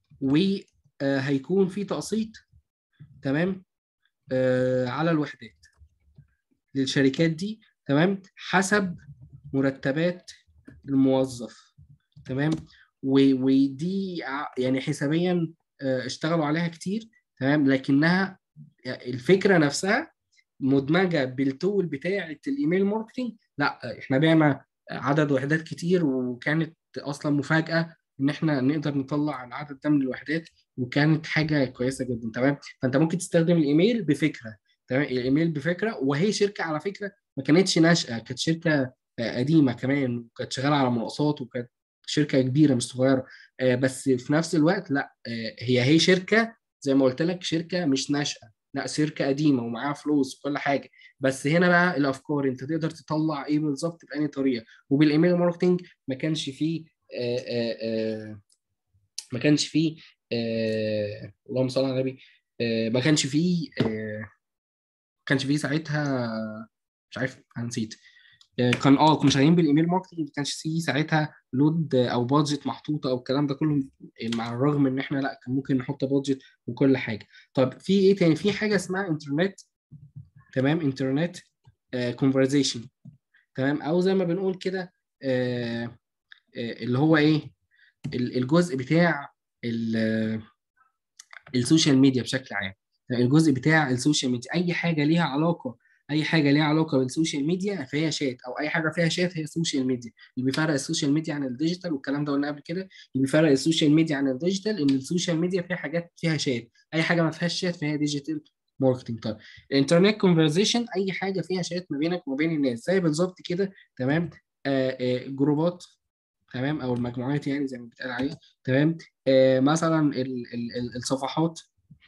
وهيكون في تقسيط تمام آه على الوحدات للشركات دي تمام حسب مرتبات الموظف تمام ودي يعني حسابيا آه اشتغلوا عليها كتير تمام لكنها الفكره نفسها مدمجه بالتول بتاعه الايميل ماركتنج لا احنا بعنا عدد وحدات كتير وكانت اصلا مفاجاه ان احنا نقدر نطلع العدد ده من الوحدات وكانت حاجه كويسه جدا تمام فانت ممكن تستخدم الايميل بفكره تمام الايميل بفكره وهي شركه على فكره ما كانتش ناشئه كانت شركه قديمه كمان وكانت شغاله على مناقصات وكانت شركه كبيره مش صغيره بس في نفس الوقت لا هي هي شركه زي ما قلت لك شركه مش ناشئه لا شركه قديمه ومعاها فلوس وكل حاجه بس هنا بقى الافكار انت تقدر تطلع ايه بالظبط بأي طريقه وبالايميل ماركتنج ما كانش فيه آآ آآ ما كانش فيه اللهم صل على النبي ما كانش فيه ما كانش فيه ساعتها مش عارف انا نسيت كان اه كنا شغالين بالايميل ماركتنج ما كانش فيه ساعتها لود او بادجت محطوطه او الكلام ده كله مع الرغم ان احنا لا كان ممكن نحط بادجت وكل حاجه طب في ايه تاني في حاجه اسمها انترنت تمام انترنت كونفرزيشن تمام او زي ما بنقول كده آه اللي هو ايه الجزء بتاع السوشيال ميديا بشكل عام الجزء بتاع السوشيال ميديا اي حاجه ليها علاقه اي حاجه ليها علاقه بالسوشيال ميديا فهي شات او اي حاجه فيها شات هي سوشيال ميديا اللي بيفرق السوشيال ميديا عن الديجيتال والكلام ده قلنا قبل كده اللي بيفرق السوشيال ميديا عن الديجيتال ان السوشيال ميديا فيها حاجات فيها شات اي حاجه ما فيهاش شات فهي ديجيتال ماركتنج طيب الانترنت كونفرزيشن اي حاجه فيها شات ما بينك وما بين الناس زي بالظبط كده تمام آه آه جروبات تمام او المجموعات يعني زي ما بيتقال عليه تمام آه مثلا ال ال الصفحات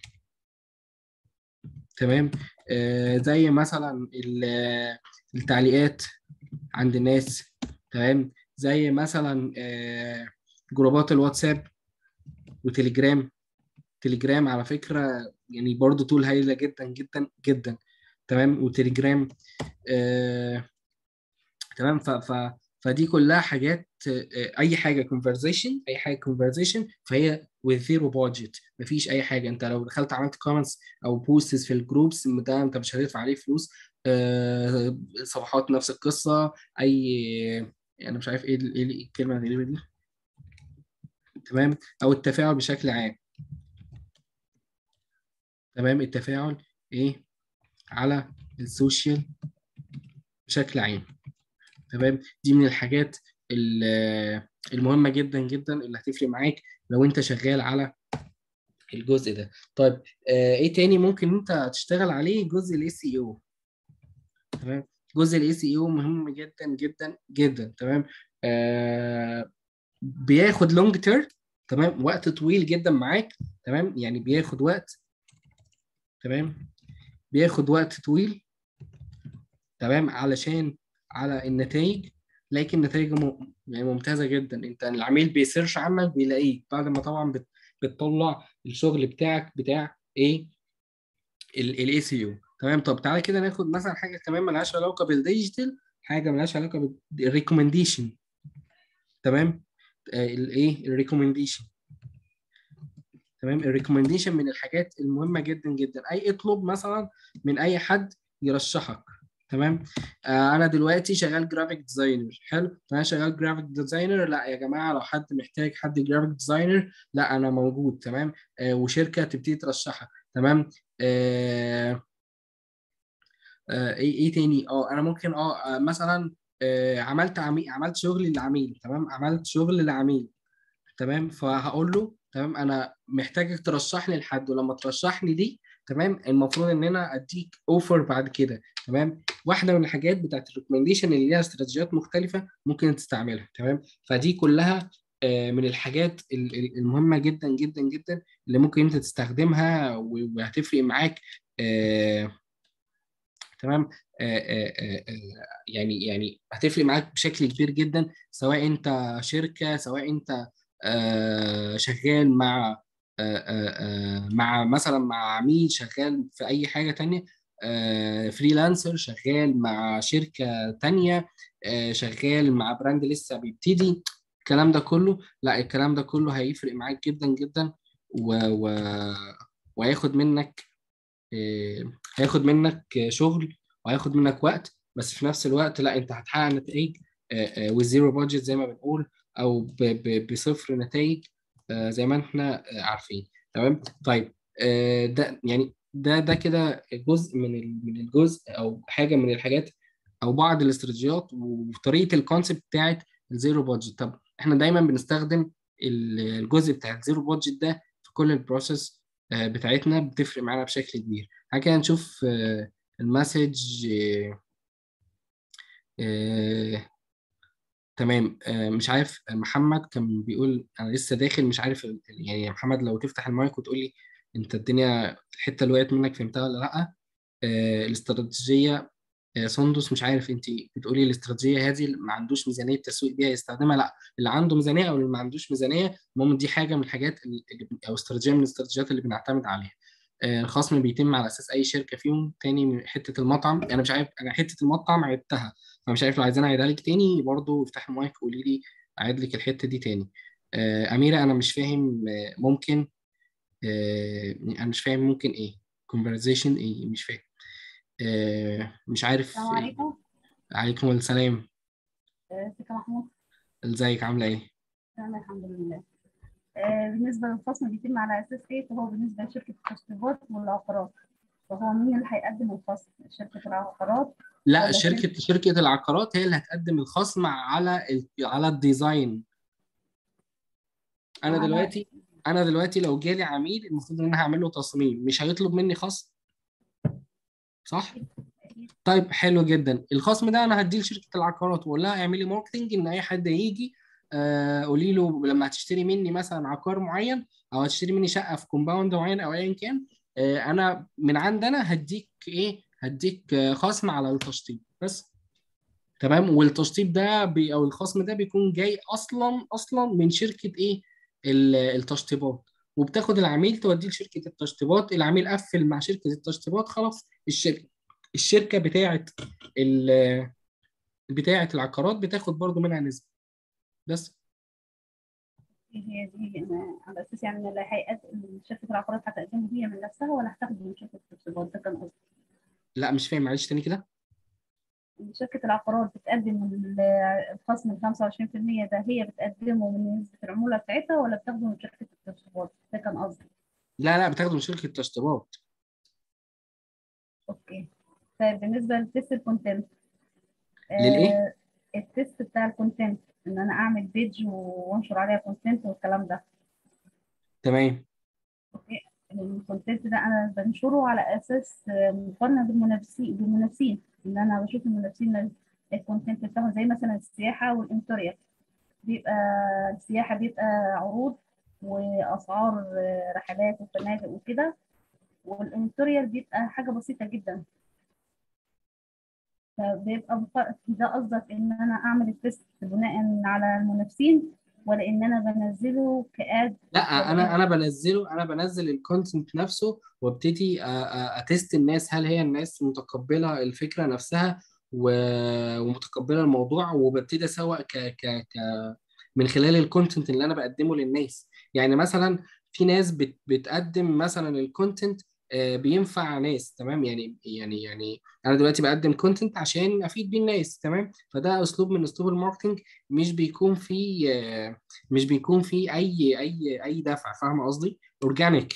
تمام آه زي مثلا التعليقات عند الناس تمام زي مثلا آه جروبات الواتساب وتليجرام تليجرام على فكرة يعني برضو تول هايلة جدا جدا جدا تمام وتليجرام آه تمام ف, ف فدي كلها حاجات اي حاجه كونفرزيشن اي حاجه كونفرزيشن فهي with zero budget مفيش اي حاجه انت لو دخلت عملت كومنتس او بوستس في الجروبس ده انت مش هتدفع عليه فلوس أه صفحات نفس القصه اي انا يعني مش عارف ايه ايه الكلمه الغريبه دي تمام او التفاعل بشكل عام تمام التفاعل ايه على السوشيال بشكل عام تمام دي من الحاجات المهمه جدا جدا اللي هتفرق معاك لو انت شغال على الجزء ده طيب آه ايه تاني ممكن انت تشتغل عليه جزء الاس اي او تمام جزء الاس اي او مهم جدا جدا جدا تمام آه بياخد لونج تيرم تمام وقت طويل جدا معاك تمام يعني بياخد وقت تمام بياخد وقت طويل تمام علشان على النتائج لكن النتائج يعني ممتازه جدا انت العميل بيسيرش عنك بيلاقيك بعد ما طبعا بت... بتطلع الشغل بتاعك بتاع ايه الاي سي يو تمام طب تعالى كده ناخد مثلا حاجه كمان ملهاش علاقه بالديجيتال حاجه ملهاش علاقه بالريكومنديشن تمام الايه الريكومنديشن تمام الريكومنديشن من الحاجات المهمه جدا جدا اي اطلب مثلا من اي حد يرشحك تمام آه انا دلوقتي شغال جرافيك ديزاينر حلو فانا شغال جرافيك ديزاينر لا يا جماعه لو حد محتاج حد جرافيك ديزاينر لا انا موجود تمام آه وشركه تبتدي ترشحها تمام آه آه ايه ايه تاني اه انا ممكن اه مثلا آه عملت عميل عملت شغل للعميل تمام عملت شغل للعميل تمام فهقول له تمام انا محتاجك ترشحني لحد ولما ترشحني دي تمام المفروض ان انا اديك اوفر بعد كده تمام واحده من الحاجات بتاعت الريكومنديشن اللي ليها استراتيجيات مختلفه ممكن تستعملها تمام فدي كلها من الحاجات المهمه جدا جدا جدا اللي ممكن انت تستخدمها وهتفرق معاك تمام يعني يعني هتفرق معاك بشكل كبير جدا سواء انت شركه سواء انت شغال مع مع مثلا مع عميل شغال في اي حاجه تانية فريلانسر شغال مع شركه تانية شغال مع براند لسه بيبتدي الكلام ده كله لا الكلام ده كله هيفرق معاك جدا جدا و... و... وهياخد منك هياخد منك شغل وهياخد منك وقت بس في نفس الوقت لا انت هتحقق نتائج وزيرو بادجت زي ما بنقول او ب... ب... بصفر نتائج زي ما احنا عارفين تمام طيب ده يعني ده ده كده جزء من من الجزء او حاجه من الحاجات او بعض الاستراتيجيات وطريقه الكونسيبت بتاعت الزيرو بادجت طب احنا دايما بنستخدم الجزء بتاع الزيرو بادجت ده في كل البروسيس بتاعتنا بتفرق معانا بشكل كبير حاجه كده نشوف المسج تمام مش عارف محمد كان بيقول انا لسه داخل مش عارف يعني يا محمد لو تفتح المايك وتقول لي انت الدنيا الحته اللي وقعت منك فهمتها ولا لا الاستراتيجيه سندس مش عارف انت بتقولي الاستراتيجيه هذه ما عندوش ميزانيه تسويق بيها يستخدمها لا اللي عنده ميزانيه او اللي ما عندوش ميزانيه المهم دي حاجه من الحاجات اللي او استراتيجيه من الاستراتيجيات اللي بنعتمد عليها الخصم بيتم على اساس اي شركه فيهم تاني من حته المطعم انا مش عارف انا حته المطعم عدتها فمش عارف لو عايزين اعيدها لك تاني برضه افتح المايك قولي لي اعيد لك الحته دي تاني اميره انا مش فاهم ممكن انا مش فاهم ممكن ايه conversation ايه مش فاهم مش عارف السلام عليكم عليكم السلام ازيك يا محمود ازيك عامله ايه تمام الحمد لله بالنسبه للخصم بيتم على اساس ايه فهو بالنسبه لشركه التشطيبات والعقارات فهو مين اللي هيقدم الخصم شركة العقارات لا ولا شركة شركة العقارات هي اللي هتقدم الخصم على ال... على الديزاين انا على- دلوقتي انا دلوقتي لو جالي عميل المفروض ان انا هعمل له تصميم مش هيطلب مني خصم صح أكيد طيب حلو جدا الخصم ده انا هديه لشركه العقارات واقول لها اعملي ماركتنج ان اي حد يجي آه، قولي له لما هتشتري مني مثلا عقار معين او هتشتري مني شقه في كومباوند معين او ايا كان آه، انا من عندنا هديك ايه هديك آه، خصم على التشطيب بس تمام والتشطيب ده بي او الخصم ده بيكون جاي اصلا اصلا من شركه ايه ال- التشطيبات وبتاخد العميل توديه لشركه التشطيبات العميل قفل مع شركه التشطيبات خلاص الشركه الشركه بتاعه ال- بتاعه العقارات بتاخد برضو منها نسبه بس هي دي أنا- على أساس يعني إن اللي هيقدم شركة العقارات هتقدمه هي من نفسها ولا هتاخده من شركة التشطيبات ده كان قصدي لا مش فاهم معلش تاني كده إن شركة العقارات بتقدم ال- الخصم ال 25% ده هي بتقدمه من نسبة العمولة بتاعتها ولا بتاخده من شركة التشطيبات ده كان قصدي لا لا بتاخده من شركه التشطيبات اوكي طيب بالنسبه للتست الكونتنت للايه التست بتاع الكونتنت ان انا اعمل بيج وانشر عليها كونتنت والكلام ده تمام اوكي الكونتنت ده انا بنشره على اساس آه، مقارنه بالمنافسين بالمنافسين ان انا بشوف المنافسين الكونتنت بتاعهم زي مثلا السياحه والانتوريال بيبقى السياحه بيبقى عروض واسعار آه، رحلات وفنادق وكده والانتوريال بيبقى حاجه بسيطه جدا فبيبقى بف- ده قصدك ان انا اعمل التست بناء على المنافسين ولا ان انا بنزله كاد لا انا انا بنزله انا بنزل الكونتنت نفسه وابتدي أ- أ- اتست الناس هل هي الناس متقبله الفكره نفسها و- ومتقبله الموضوع وببتدي اسوق ك ك ك من خلال الكونتنت اللي انا بقدمه للناس يعني مثلا في ناس بت بتقدم مثلا الكونتنت بينفع ناس تمام يعني يعني يعني انا دلوقتي بقدم كونتنت عشان افيد بيه الناس تمام فده اسلوب من اسلوب الماركتنج مش بيكون فيه آه، مش بيكون فيه اي اي اي دفع فاهم قصدي اورجانيك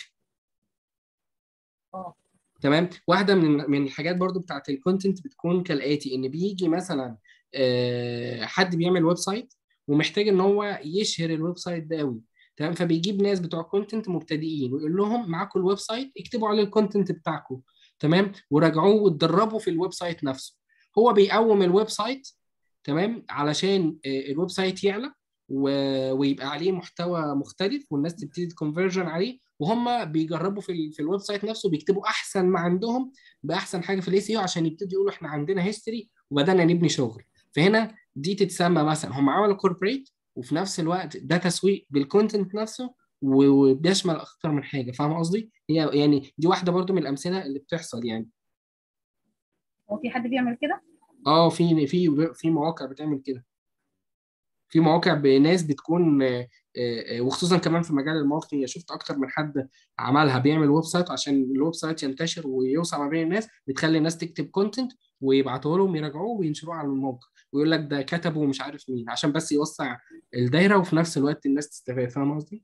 اه تمام واحده من من الحاجات برضو بتاعت الكونتنت بتكون كالاتي ان بيجي مثلا آه، حد بيعمل ويب سايت ومحتاج ان هو يشهر الويب سايت ده قوي تمام فبيجيب ناس بتوع كونتنت مبتدئين ويقول لهم معاكم الويب سايت اكتبوا عليه الكونتنت بتاعكم تمام وراجعوه واتدربوا في الويب سايت نفسه هو بيقوم الويب سايت تمام علشان آه، الويب سايت يعلى و- ويبقى عليه محتوى مختلف والناس تبتدي تكونفرجن عليه وهم بيجربوا في ال- في الويب سايت نفسه بيكتبوا احسن ما عندهم باحسن حاجه في الاي سي عشان يبتدوا يقولوا احنا عندنا هيستوري وبدانا نبني شغل فهنا دي تتسمى مثلا هم عملوا كوربريت وفي نفس الوقت ده تسويق بالكونتنت نفسه و- وبيشمل اكتر من حاجه فاهم قصدي هي يعني دي واحده برضو من الامثله اللي بتحصل يعني هو في حد بيعمل كده اه في في في مواقع بتعمل كده في مواقع بناس بتكون آه، آه، وخصوصا كمان في مجال الماركتنج شفت اكتر من حد عملها بيعمل ويب سايت عشان الويب سايت ينتشر ويوسع ما بين الناس بتخلي الناس تكتب كونتنت ويبعتوه لهم يراجعوه وينشروه على الموقع ويقول لك ده كتبه مش عارف مين عشان بس يوسع الدايره وفي نفس الوقت الناس تستفاد فاهم قصدي؟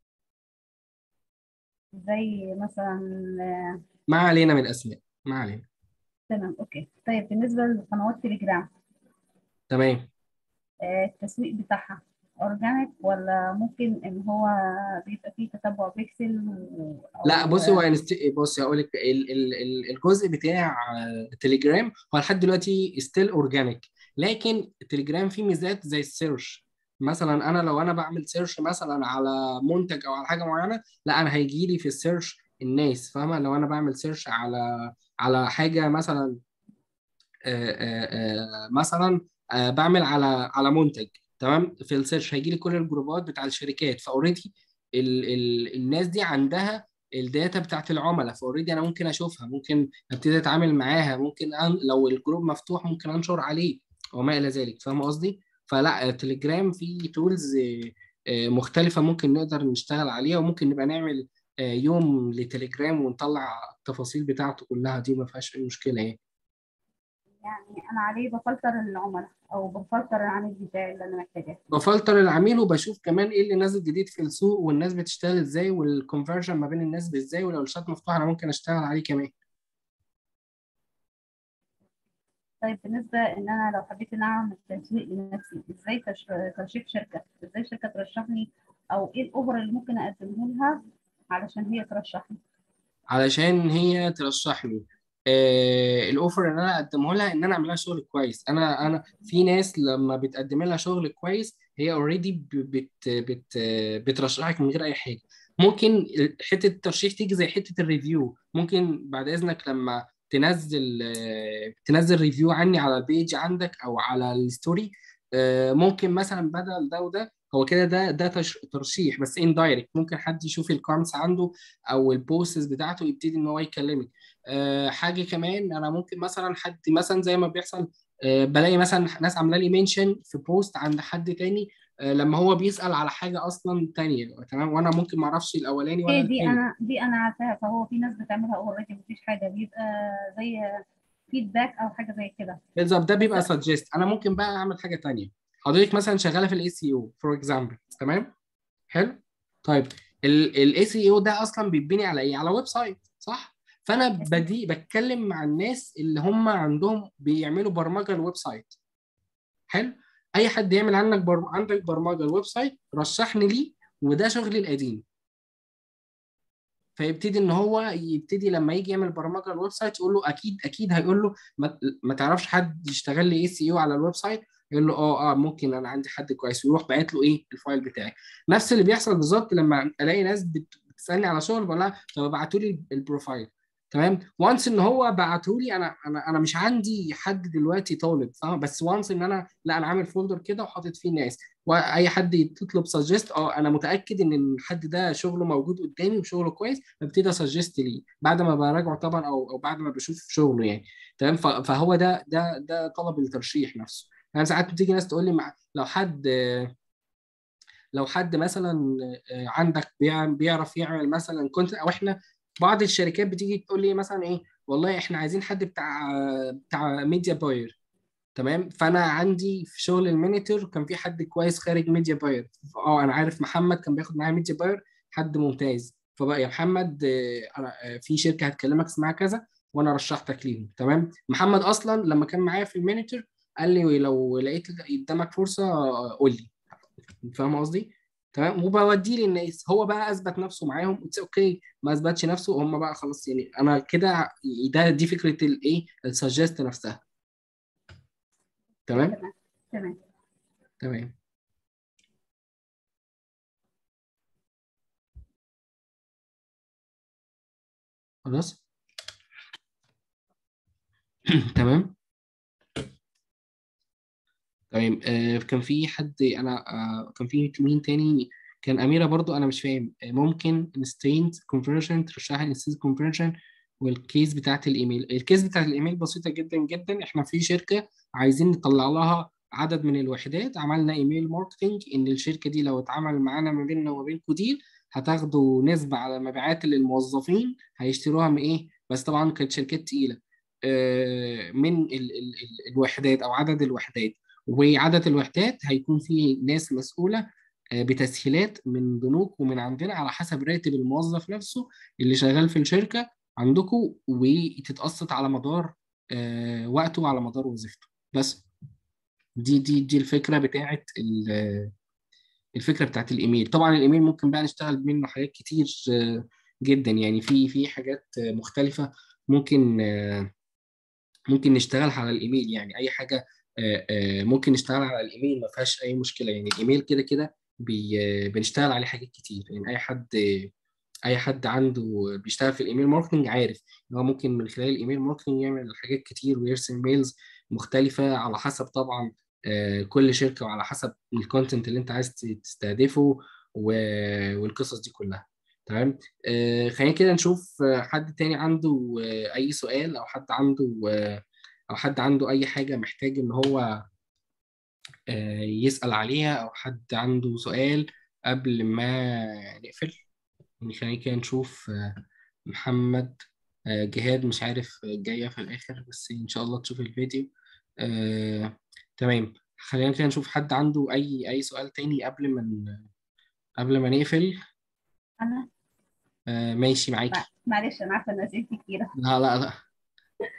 زي مثلا آه، ما علينا من الاسماء ما علينا تمام اوكي طيب بالنسبه لقنوات تليجرام تمام آه، التسويق بتاعها اورجانيك ولا ممكن ان هو بيبقى فيه تتبع بيكسل و... لا او بص هو انست... بص هقول لك ال... ال... ال- الجزء بتاع آه، تليجرام هو لحد دلوقتي ستيل اورجانيك لكن التليجرام فيه ميزات زي السيرش مثلا انا لو انا بعمل سيرش مثلا على منتج او على حاجه معينه لا انا هيجي لي في السيرش الناس فاهمه لو انا بعمل سيرش على على حاجه مثلا آه، آه، آه، مثلا آه، بعمل على على منتج تمام في السيرش هيجي لي كل الجروبات بتاع الشركات فاوريدي ال ال الناس دي عندها الداتا بتاعت العملاء فاوريدي انا ممكن اشوفها ممكن ابتدي اتعامل معاها ممكن أن لو الجروب مفتوح ممكن انشر عليه وما الى ذلك فاهم قصدي فلا تليجرام فيه تولز مختلفة ممكن نقدر نشتغل عليها وممكن نبقى نعمل آه، يوم لتليجرام ونطلع التفاصيل بتاعته كلها دي ما فيهاش اي مشكلة يعني يعني انا عليه بفلتر العملاء او بفلتر العميل بتاعي اللي انا محتاجاه بفلتر العميل وبشوف كمان ايه اللي نازل جديد في السوق والناس بتشتغل ازاي والكونفرجن ما بين الناس ازاي ولو الشات مفتوح انا ممكن اشتغل عليه كمان طيب بالنسبة إن أنا لو حبيت إن أنا أعمل تسويق لنفسي إزاي تش- ترشيح شركة إزاي شركة ترشحني أو إيه الأوفر اللي ممكن أقدمه لها علشان هي ترشحني علشان هي ترشحني آه الاوفر اللي انا اقدمه لها ان انا اعمل لها شغل كويس انا انا في ناس لما بتقدم لها شغل كويس هي اوريدي بت بت بترشحك من غير اي حاجه ممكن حته الترشيح تيجي زي حته الريفيو ممكن بعد اذنك لما تنزل آه، تنزل ريفيو عني على البيج عندك او على الستوري آه، ممكن مثلا بدل ده وده هو كده ده ده تش- ترشيح بس اندايركت ممكن حد يشوف الكومنتس عنده او البوستس بتاعته يبتدي ان هو يكلمك آه، حاجه كمان انا ممكن مثلا حد مثلا زي ما بيحصل آه، بلاقي مثلا ناس عامله لي منشن في بوست عند حد تاني آه، لما هو بيسأل على حاجه اصلا تانية تمام وانا ممكن ما اعرفش الاولاني ولا إيه دي التاني أنا دي أنا عارفاها فهو في ناس بتعملها أوريدي مفيش حاجة بيبقى زي فيدباك أو حاجة زي كده بالظبط ده بس بيبقى سجست انا ممكن بقى اعمل حاجه تانية حضرتك مثلا شغاله في الاي سي او فور اكزامبل تمام حلو طيب الاي سي او ده اصلا بيتبني على ايه على ويب سايت صح فانا بدي بتكلم مع الناس اللي هم عندهم بيعملوا برمجه الويب سايت حلو اي حد يعمل عنك بر... عندك برمجه الويب سايت رشحني ليه وده شغلي القديم فيبتدي ان هو يبتدي لما يجي يعمل برمجه الويب سايت يقول له اكيد اكيد هيقول له ما, ما تعرفش حد يشتغل لي اي سي يو على الويب سايت يقول له اه اه ممكن انا عندي حد كويس ويروح باعت له ايه الفايل بتاعي نفس اللي بيحصل بالظبط لما الاقي ناس بت- بتسالني على شغل بقول لها طب ابعتوا لي البروفايل تمام وانس ان هو بعته لي انا انا انا مش عندي حد دلوقتي طالب فاهم بس وانس ان انا لا انا عامل فولدر كده وحاطط فيه ناس واي حد تطلب سجست اه انا متاكد ان الحد ده شغله موجود قدامي وشغله كويس ببتدي اسجست ليه بعد ما براجعه طبعا او او بعد ما بشوف شغله يعني تمام ف- فهو ده ده ده طلب الترشيح نفسه يعني ساعات بتيجي ناس تقول لي مع لو حد لو حد مثلا آه، عندك بيع- بيعرف يعمل مثلا كنت او احنا بعض الشركات بتيجي تقول لي مثلا ايه والله احنا عايزين حد بتاع بتاع ميديا باير تمام فانا عندي في شغل المينيتور كان في حد كويس خارج ميديا باير اه انا عارف محمد كان بياخد معايا ميديا باير حد ممتاز فبقى يا محمد آه، انا آه، في شركه هتكلمك اسمها كذا وانا رشحتك ليهم تمام محمد اصلا لما كان معايا في المينيتور قال لي لو لقيت قدامك فرصه آه، قول لي فاهم قصدي تمام وبوديه للناس هو بقى اثبت نفسه معاهم اتس اوكي ما اثبتش نفسه هم بقى خلاص يعني انا كده ده دي فكره الايه السجست نفسها تمام تمام تمام تمام خلاص تمام تمام آه كان في حد انا آه كان في مين تاني كان اميره برضو انا مش فاهم آه ممكن انستنت كونفرجن ترشح لي انستنت كونفرجن والكيس بتاعت الايميل الكيس بتاعت الايميل بسيطه جدا جدا احنا في شركه عايزين نطلع لها عدد من الوحدات عملنا ايميل ماركتنج ان الشركه دي لو اتعمل معانا ما بيننا وما بينكم ديل هتاخدوا نسبه على المبيعات اللي الموظفين هيشتروها من ايه بس طبعا كانت شركات تقيله آه، من ال ال ال الوحدات او عدد الوحدات وعدد الوحدات هيكون في ناس مسؤولة آه، بتسهيلات من بنوك ومن عندنا على حسب راتب الموظف نفسه اللي شغال في الشركة عندكم وتتقسط على مدار آه، وقته وعلى مدار وظيفته بس دي دي دي الفكرة بتاعت ال- الفكرة بتاعت الإيميل طبعا الإيميل ممكن بقى نشتغل منه حاجات كتير آه، جدا يعني في في حاجات آه، مختلفة ممكن آه، ممكن نشتغل على الايميل يعني اي حاجه آه، آه، ممكن نشتغل على الايميل ما فيهاش اي مشكله يعني الايميل كده كده بي آه، بنشتغل عليه حاجات كتير يعني اي حد اي حد عنده بيشتغل في الايميل ماركتنج عارف ان هو ممكن من خلال الايميل ماركتنج يعمل حاجات كتير ويرسم ميلز مختلفه على حسب طبعا آه، كل شركه وعلى حسب الكونتنت اللي انت عايز تستهدفه و- والقصص دي كلها تمام آه، خلينا كده نشوف آه، حد تاني عنده آه، اي سؤال او حد عنده آه، او حد عنده اي حاجه محتاج ان هو آه، يسأل عليها او حد عنده سؤال قبل ما نقفل يعني خلينا كده نشوف آه، محمد آه، جهاد مش عارف جاية في الآخر بس إن شاء الله تشوف الفيديو آه، تمام خلينا كده نشوف حد عنده أي أي سؤال تاني قبل ما ن- قبل ما نقفل انا آه، ماشي معاكي مع- معلش انا عارفه ان اسئلتي كتيره لا لا لا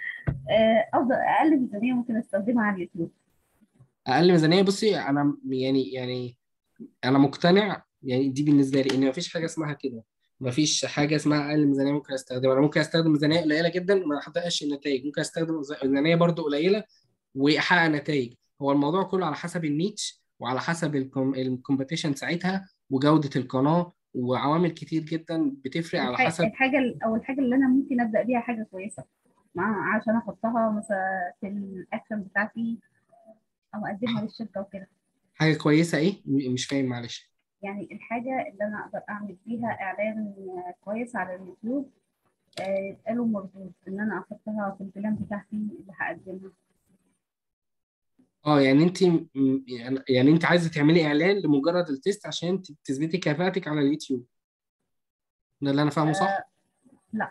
آه، افضل اقل ميزانيه ممكن استخدمها على اليوتيوب اقل ميزانيه بصي انا يعني يعني انا مقتنع يعني دي بالنسبه لي ان مفيش حاجه اسمها كده مفيش حاجه اسمها اقل ميزانيه ممكن استخدمها انا ممكن استخدم ميزانيه قليله جدا وما احققش النتائج ممكن استخدم ميزانيه برضو قليله واحقق نتائج هو الموضوع كله على حسب النيتش وعلى حسب الكومبيتيشن ساعتها وجوده القناه وعوامل كتير جدا بتفرق على الح- حسب الحاجه او الحاجه اللي انا ممكن ابدا بيها حاجه كويسه مع عشان احطها مثلا في الاكشن بتاعتي او اقدمها للشركه وكده حاجه كويسه ايه م- مش فاهم معلش يعني الحاجه اللي انا اقدر اعمل بيها اعلان كويس على اليوتيوب آه، يبقى له مردود ان انا احطها في البلان بتاعتي اللي هقدمها اه يعني انت م- يعني يعني انت عايزه تعملي اعلان لمجرد التيست عشان ت- تثبتي كفاءتك على اليوتيوب ده اللي انا فاهمه صح لا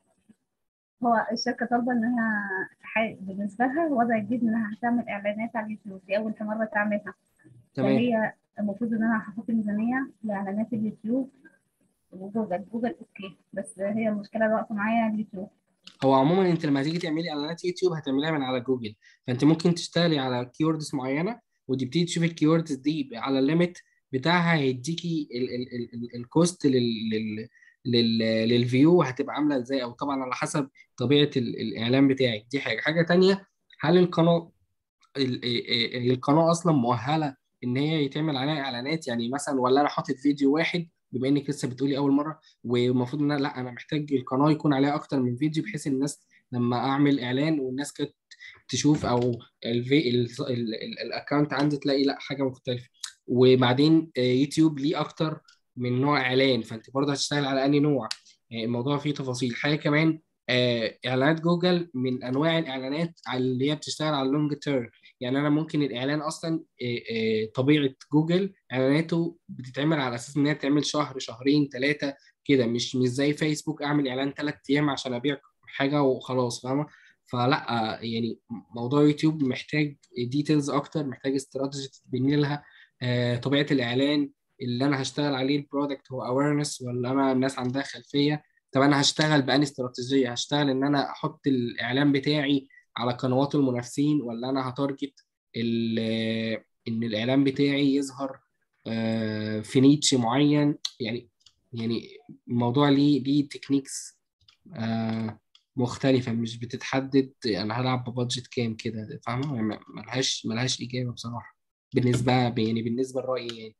هو الشركه طالبه انها ح- بالنسبه لها وضع جديد انها هتعمل اعلانات على اليوتيوب دي اول مره تعملها تمام فهي المفروض ان انا هحط ميزانيه لاعلانات اليوتيوب وجوجل جوجل اوكي بس هي المشكله اللي واقفه معايا اليوتيوب هو عموما انت لما هتيجي تعملي اعلانات يوتيوب هتعمليها من على جوجل فانت ممكن تشتغلي على كيوردز معينه وتبتدي تشوفي الكيوردز دي على الليميت بتاعها هيديكي ال- ال- ال- ال- الكوست لل لل لل للفيو هتبقى عامله ازاي او طبعا على حسب طبيعه ال- الاعلان بتاعك دي حاجه حاجه تانية هل القناه ال- ال- ال- القناه اصلا مؤهله ان هي يتعمل عليها اعلانات يعني مثلا ولا انا حاطط فيديو واحد بما انك لسه بتقولي اول مره والمفروض ان أنا لا انا محتاج القناه يكون عليها اكتر من فيديو بحيث الناس لما اعمل اعلان والناس كانت تشوف او الفي الاكونت عندي تلاقي لا حاجه مختلفه وبعدين آه، يوتيوب ليه اكتر من نوع اعلان فانت برضه هتشتغل على انهي نوع يعني الموضوع فيه تفاصيل حاجه كمان آه، اعلانات جوجل من انواع الاعلانات على اللي هي بتشتغل على اللونج تيرم يعني انا ممكن الاعلان اصلا آه، آه، طبيعه جوجل اعلاناته بتتعمل على اساس ان هي تعمل شهر شهرين ثلاثه كده مش مش زي فيسبوك اعمل اعلان ثلاث ايام عشان ابيع حاجه وخلاص فاهمه فلا آه، يعني موضوع يوتيوب محتاج ديتيلز اكتر محتاج استراتيجي تبني لها آه، طبيعه الاعلان اللي انا هشتغل عليه البرودكت هو اويرنس ولا انا الناس عندها خلفيه طب انا هشتغل بأني استراتيجيه هشتغل ان انا احط الاعلان بتاعي على قنوات المنافسين ولا انا هتارجت ال- ان الاعلان بتاعي يظهر آه، في نيتش معين يعني يعني الموضوع ليه ليه تكنيكس آه، مختلفة مش بتتحدد أنا هلعب ببادجت كام كده فاهمة يعني ملهاش ملهاش إجابة بصراحة بالنسبة يعني بالنسبة لرأيي يعني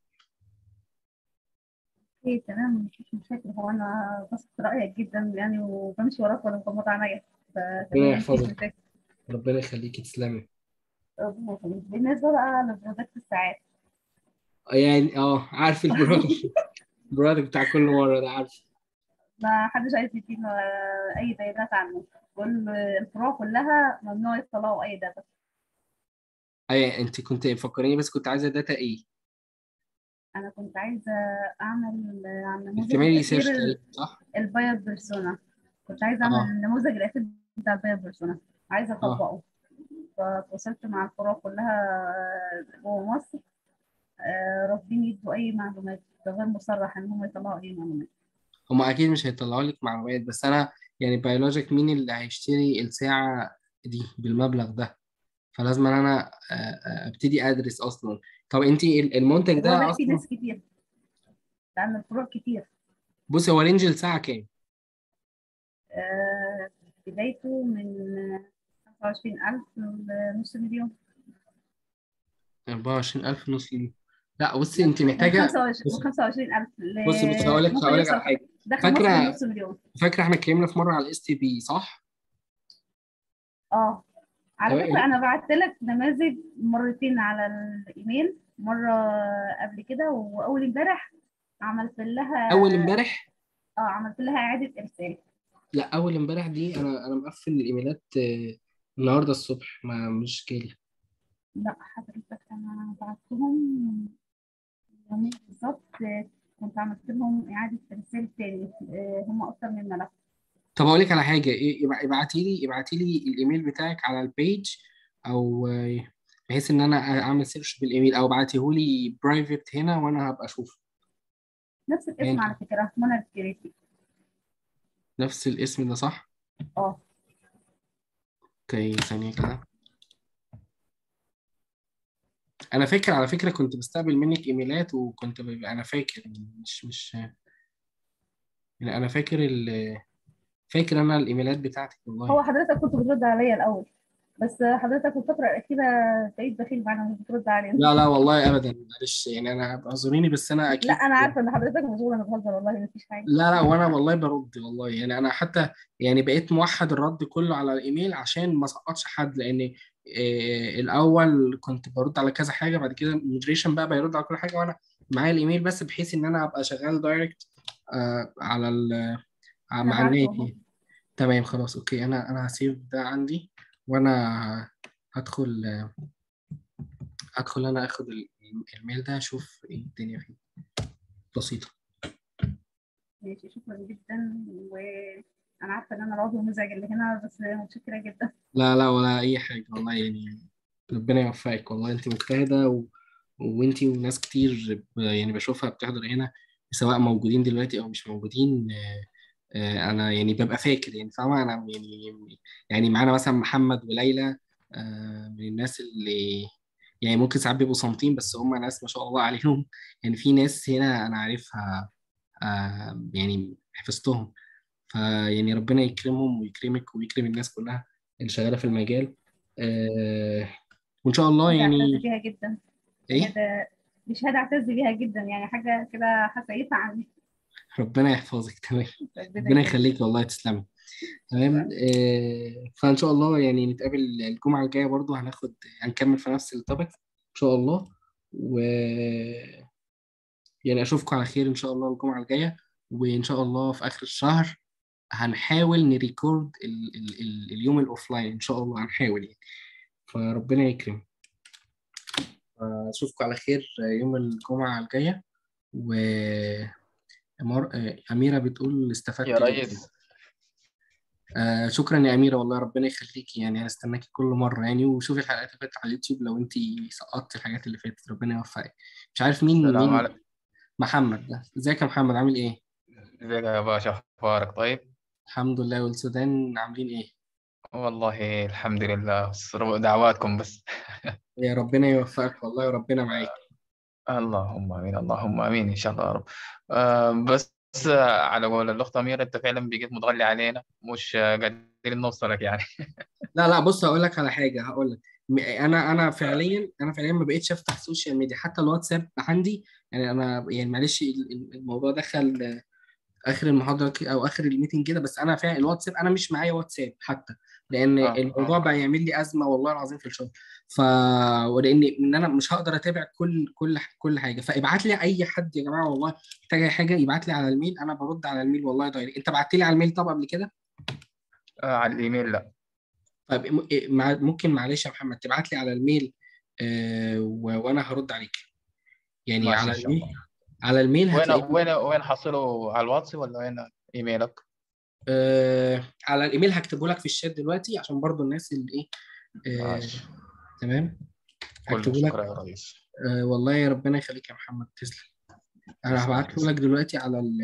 ايه تمام مفيش مشاكل هو انا بثق في رايك جدا يعني وبمشي وراك ولا مغمض عينيا ربنا فتمام مفيش يحفظك مشاكل ربنا يخليكي تسلمي ربنا يخليك. بالنسبه بقى لبرودكت الساعات يعني اه عارف البرودكت البرودكت بتاع كل مرة ده عارف ما حدش عايز يدينا اي بيانات عنه كل الفروع كلها ممنوع يطلعوا اي داتا أي أنت كنت مفكريني بس كنت عايزة داتا إيه؟ انا كنت عايزه اعمل عن نموذج بتعملي ريسيرش تأثير تقريبا صح؟ الباير بيرسونا كنت عايزه اه اعمل نموذج الاخير بتاع الباير بيرسونا عايزه اه اطبقه فتواصلت مع الفروع كلها جوه مصر آه، رافضين يدوا اي معلومات غير مصرح ان هم يطلعوا اي معلومات هما أكيد مش هيطلعوا لك معلومات بس أنا يعني بيولوجيك مين اللي هيشتري الساعة دي بالمبلغ ده؟ فلازم أنا آه، آه، أبتدي أدرس أصلا طب أنت المنتج ده واضح في أصلا ناس كتير لان الفروع كتير بصي هو رينج الساعة كام؟ آه، بدايته من 25000 لنص مليون 24000 نص مليون لا بصي من أنت من محتاجة 25 من بصي 25000 بصي بصي هقول لك ممكن هقول لك على يوصل حاجة داخل مصر فاكرة لنص مليون فاكرة إحنا اتكلمنا في مرة على الاس تي بي صح؟ اه على تمام فكرة أنا بعت لك نماذج مرتين على الإيميل مرة قبل كده وأول امبارح عملت لها أول امبارح اه عملت لها إعادة إرسال لا أول امبارح دي أنا أنا مقفل الإيميلات آه، النهاردة الصبح ما مش جالي لا حضرتك أنا بعتهم يومين بالظبط آه، كنت عملت لهم إعادة إرسال تاني آه، هم أكتر من ملف طب اقول لك على حاجه إيه، ابع- ابعتي لي ابعتي لي الايميل بتاعك على البيج او آه، بحيث ان انا اعمل سيرش بالايميل او ابعتيه لي برايفت هنا وانا هبقى اشوفه نفس الاسم يعني على فكرة منى الكريتي نفس الاسم ده صح اه اوكي ثانية كده انا فاكر على فكرة كنت بستقبل منك ايميلات وكنت ب... انا فاكر مش مش يعني انا فاكر ال... فاكر انا الايميلات بتاعتك والله هو حضرتك كنت بترد عليا الاول بس حضرتك في الفتره الاخيره بقيت بخيل معانا مش بترد علينا لا لا والله ابدا معلش يعني انا اعذريني بس انا اكيد لا انا عارفه ان حضرتك مشغول انا بهزر والله مفيش حاجه لا لا وانا والله برد والله يعني انا حتى يعني بقيت موحد الرد كله على الايميل عشان ما اسقطش حد لان إيه الاول كنت برد على كذا حاجه بعد كده المودريشن بقى بيرد على كل حاجه وانا معايا الايميل بس بحيث ان انا ابقى شغال دايركت آه على ال انا مع عارفه الناس اهو يعني. تمام خلاص اوكي انا انا هسيب ده عندي وانا هدخل هدخل انا اخد ال- الميل ده اشوف ايه الدنيا فيه بسيطه ماشي شكرا جدا وانا عارفه ان انا العضو المزعج اللي هنا بس متشكره جدا لا لا ولا اي حاجه والله يعني ربنا يوفقك والله انت مجتهده و... وانتي وناس كتير ب- يعني بشوفها بتحضر هنا سواء موجودين دلوقتي او مش موجودين آه، آه، انا يعني ببقى فاكر يعني فاهمه انا يعني يعني معانا مثلا محمد وليلى آه، من الناس اللي يعني ممكن ساعات بيبقوا صامتين بس هم ناس ما شاء الله عليهم يعني في ناس هنا انا عارفها آه، يعني حفظتهم فيعني ربنا يكرمهم ويكرمك ويكرم الناس كلها اللي شغاله في المجال آه، وان شاء الله شهاده اعتز يعني بيها جدا ايه شهاده دي شهاده اعتز بيها جدا يعني حاجه كده حسيتها عني ربنا يحفظك تمام ربنا ربنا يخليك يخليك والله تسلمي تمام شكرا آه، فان شاء الله يعني نتقابل الجمعه الجايه برضو هناخد هنكمل في نفس التوبيك ان شاء الله و يعني اشوفكم على خير ان شاء الله الجمعه الجايه وان شاء الله في اخر الشهر هنحاول نريكورد ال ال ال اليوم الاوفلاين ان شاء الله هنحاول يعني فربنا يكرم اشوفكم على خير يوم الجمعه الجايه و مر... آه، أميرة بتقول استفدت يا جدا ريس آه شكرا يا أميرة والله ربنا يخليكي يعني هستناكي كل مرة يعني وشوفي الحلقات اللي فاتت على اليوتيوب لو أنت سقطتي الحاجات اللي فاتت ربنا يوفقك مش عارف مين السلام مين عليكم محمد ده ازيك يا محمد عامل إيه؟ ازيك يا باشا اخبارك طيب الحمد لله والسودان عاملين إيه؟ والله الحمد لله بس رب- دعواتكم بس يا ربنا يوفقك والله وربنا معاك اللهم امين اللهم امين ان شاء الله يا رب آه بس آه، على قول الاخت اميره انت فعلا بقيت متغلي علينا مش آه، قادرين نوصلك يعني لا لا بص هقول لك على حاجة هقول لك م- أنا أنا فعليا أنا فعليا ما بقتش أفتح السوشيال ميديا حتى الواتساب عندي يعني أنا يعني معلش ال- ال- الموضوع دخل اخر المحاضره ك- او اخر الميتنج كده بس انا فعلا الواتساب انا مش معايا واتساب حتى لان اه الموضوع اه بقى يعمل لي ازمه والله العظيم في الشغل ف ولان ان انا مش هقدر اتابع كل كل كل حاجه فابعت لي اي حد يا جماعه والله محتاج اي حاجه يبعت لي على الميل انا برد على الميل والله دايركت انت بعت لي على الميل طب قبل كده آه، على الايميل لا طيب م- إيه، مع- ممكن معلش يا محمد تبعت لي على الميل آه و- وانا هرد عليك يعني ماشي على ان شاء الميل الله على الميل وين هتلاقي وين وين حصله على الواتس ولا وين ايميلك آه على الايميل هكتبه لك في الشات دلوقتي عشان برضو الناس اللي ايه آه ماشي تمام كل هكتبه شكر لك يا ريس آه والله يا ربنا يخليك يا محمد تسلم انا تسلم هبعته تسلم لك دلوقتي على ال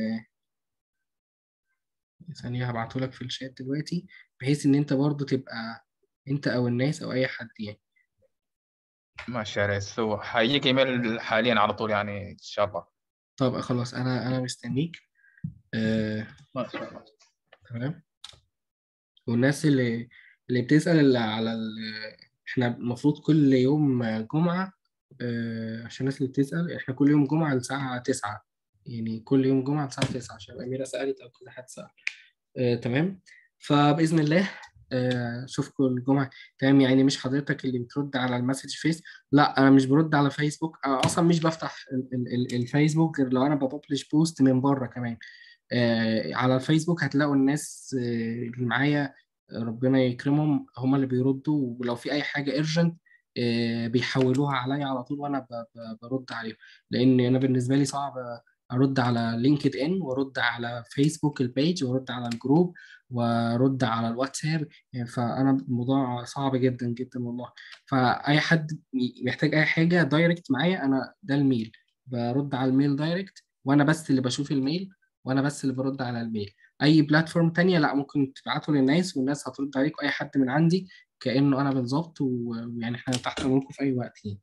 ثانية هبعته لك في الشات دلوقتي بحيث ان انت برضو تبقى انت او الناس او اي حد يعني ماشي يا ريس هو حيجيك ايميل حاليا على طول يعني ان شاء الله طب خلاص انا انا مستنيك آه ما شاء الله تمام والناس اللي اللي بتسأل اللي على ال... احنا المفروض كل يوم جمعة آه عشان الناس اللي بتسأل احنا كل يوم جمعة الساعة 9 يعني كل يوم جمعة الساعة 9 عشان أميرة سألت أو كذا حد سأل آه تمام فبإذن الله آه، اشوفكم الجمعة تمام يعني مش حضرتك اللي بترد على المسج فيس لا انا مش برد على فيسبوك انا اصلا مش بفتح ال- ال- ال- الفيسبوك غير لو انا ببلش بوست من بره كمان آه، على الفيسبوك هتلاقوا الناس آه، اللي معايا آه، ربنا يكرمهم هم اللي بيردوا ولو في اي حاجة ايرجنت بيحولوها عليا على طول وانا ب- ب- برد عليهم لان انا بالنسبة لي صعب ارد على لينكد ان وارد على فيسبوك البيج وارد على الجروب وارد على الواتساب يعني فانا الموضوع صعب جدا جدا والله فاي حد محتاج اي حاجه دايركت معايا انا ده الميل برد على الميل دايركت وانا بس اللي بشوف الميل وانا بس اللي برد على الميل اي بلاتفورم تانية لا ممكن تبعته للناس والناس هترد عليك اي حد من عندي كأنه أنا بالظبط و- ويعني إحنا تحت أمركم في أي وقت يعني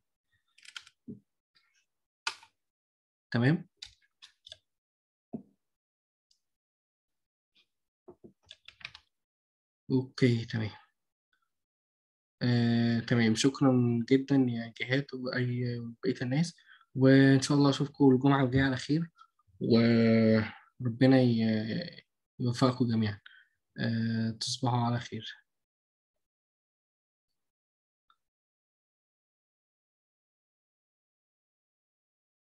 تمام أوكي تمام آه، تمام شكرا جدا يا جهاد وأي بقية الناس وإن شاء الله أشوفكم الجمعة الجاية على خير وربنا ي- يوفقكم جميعا آه، تصبحوا على خير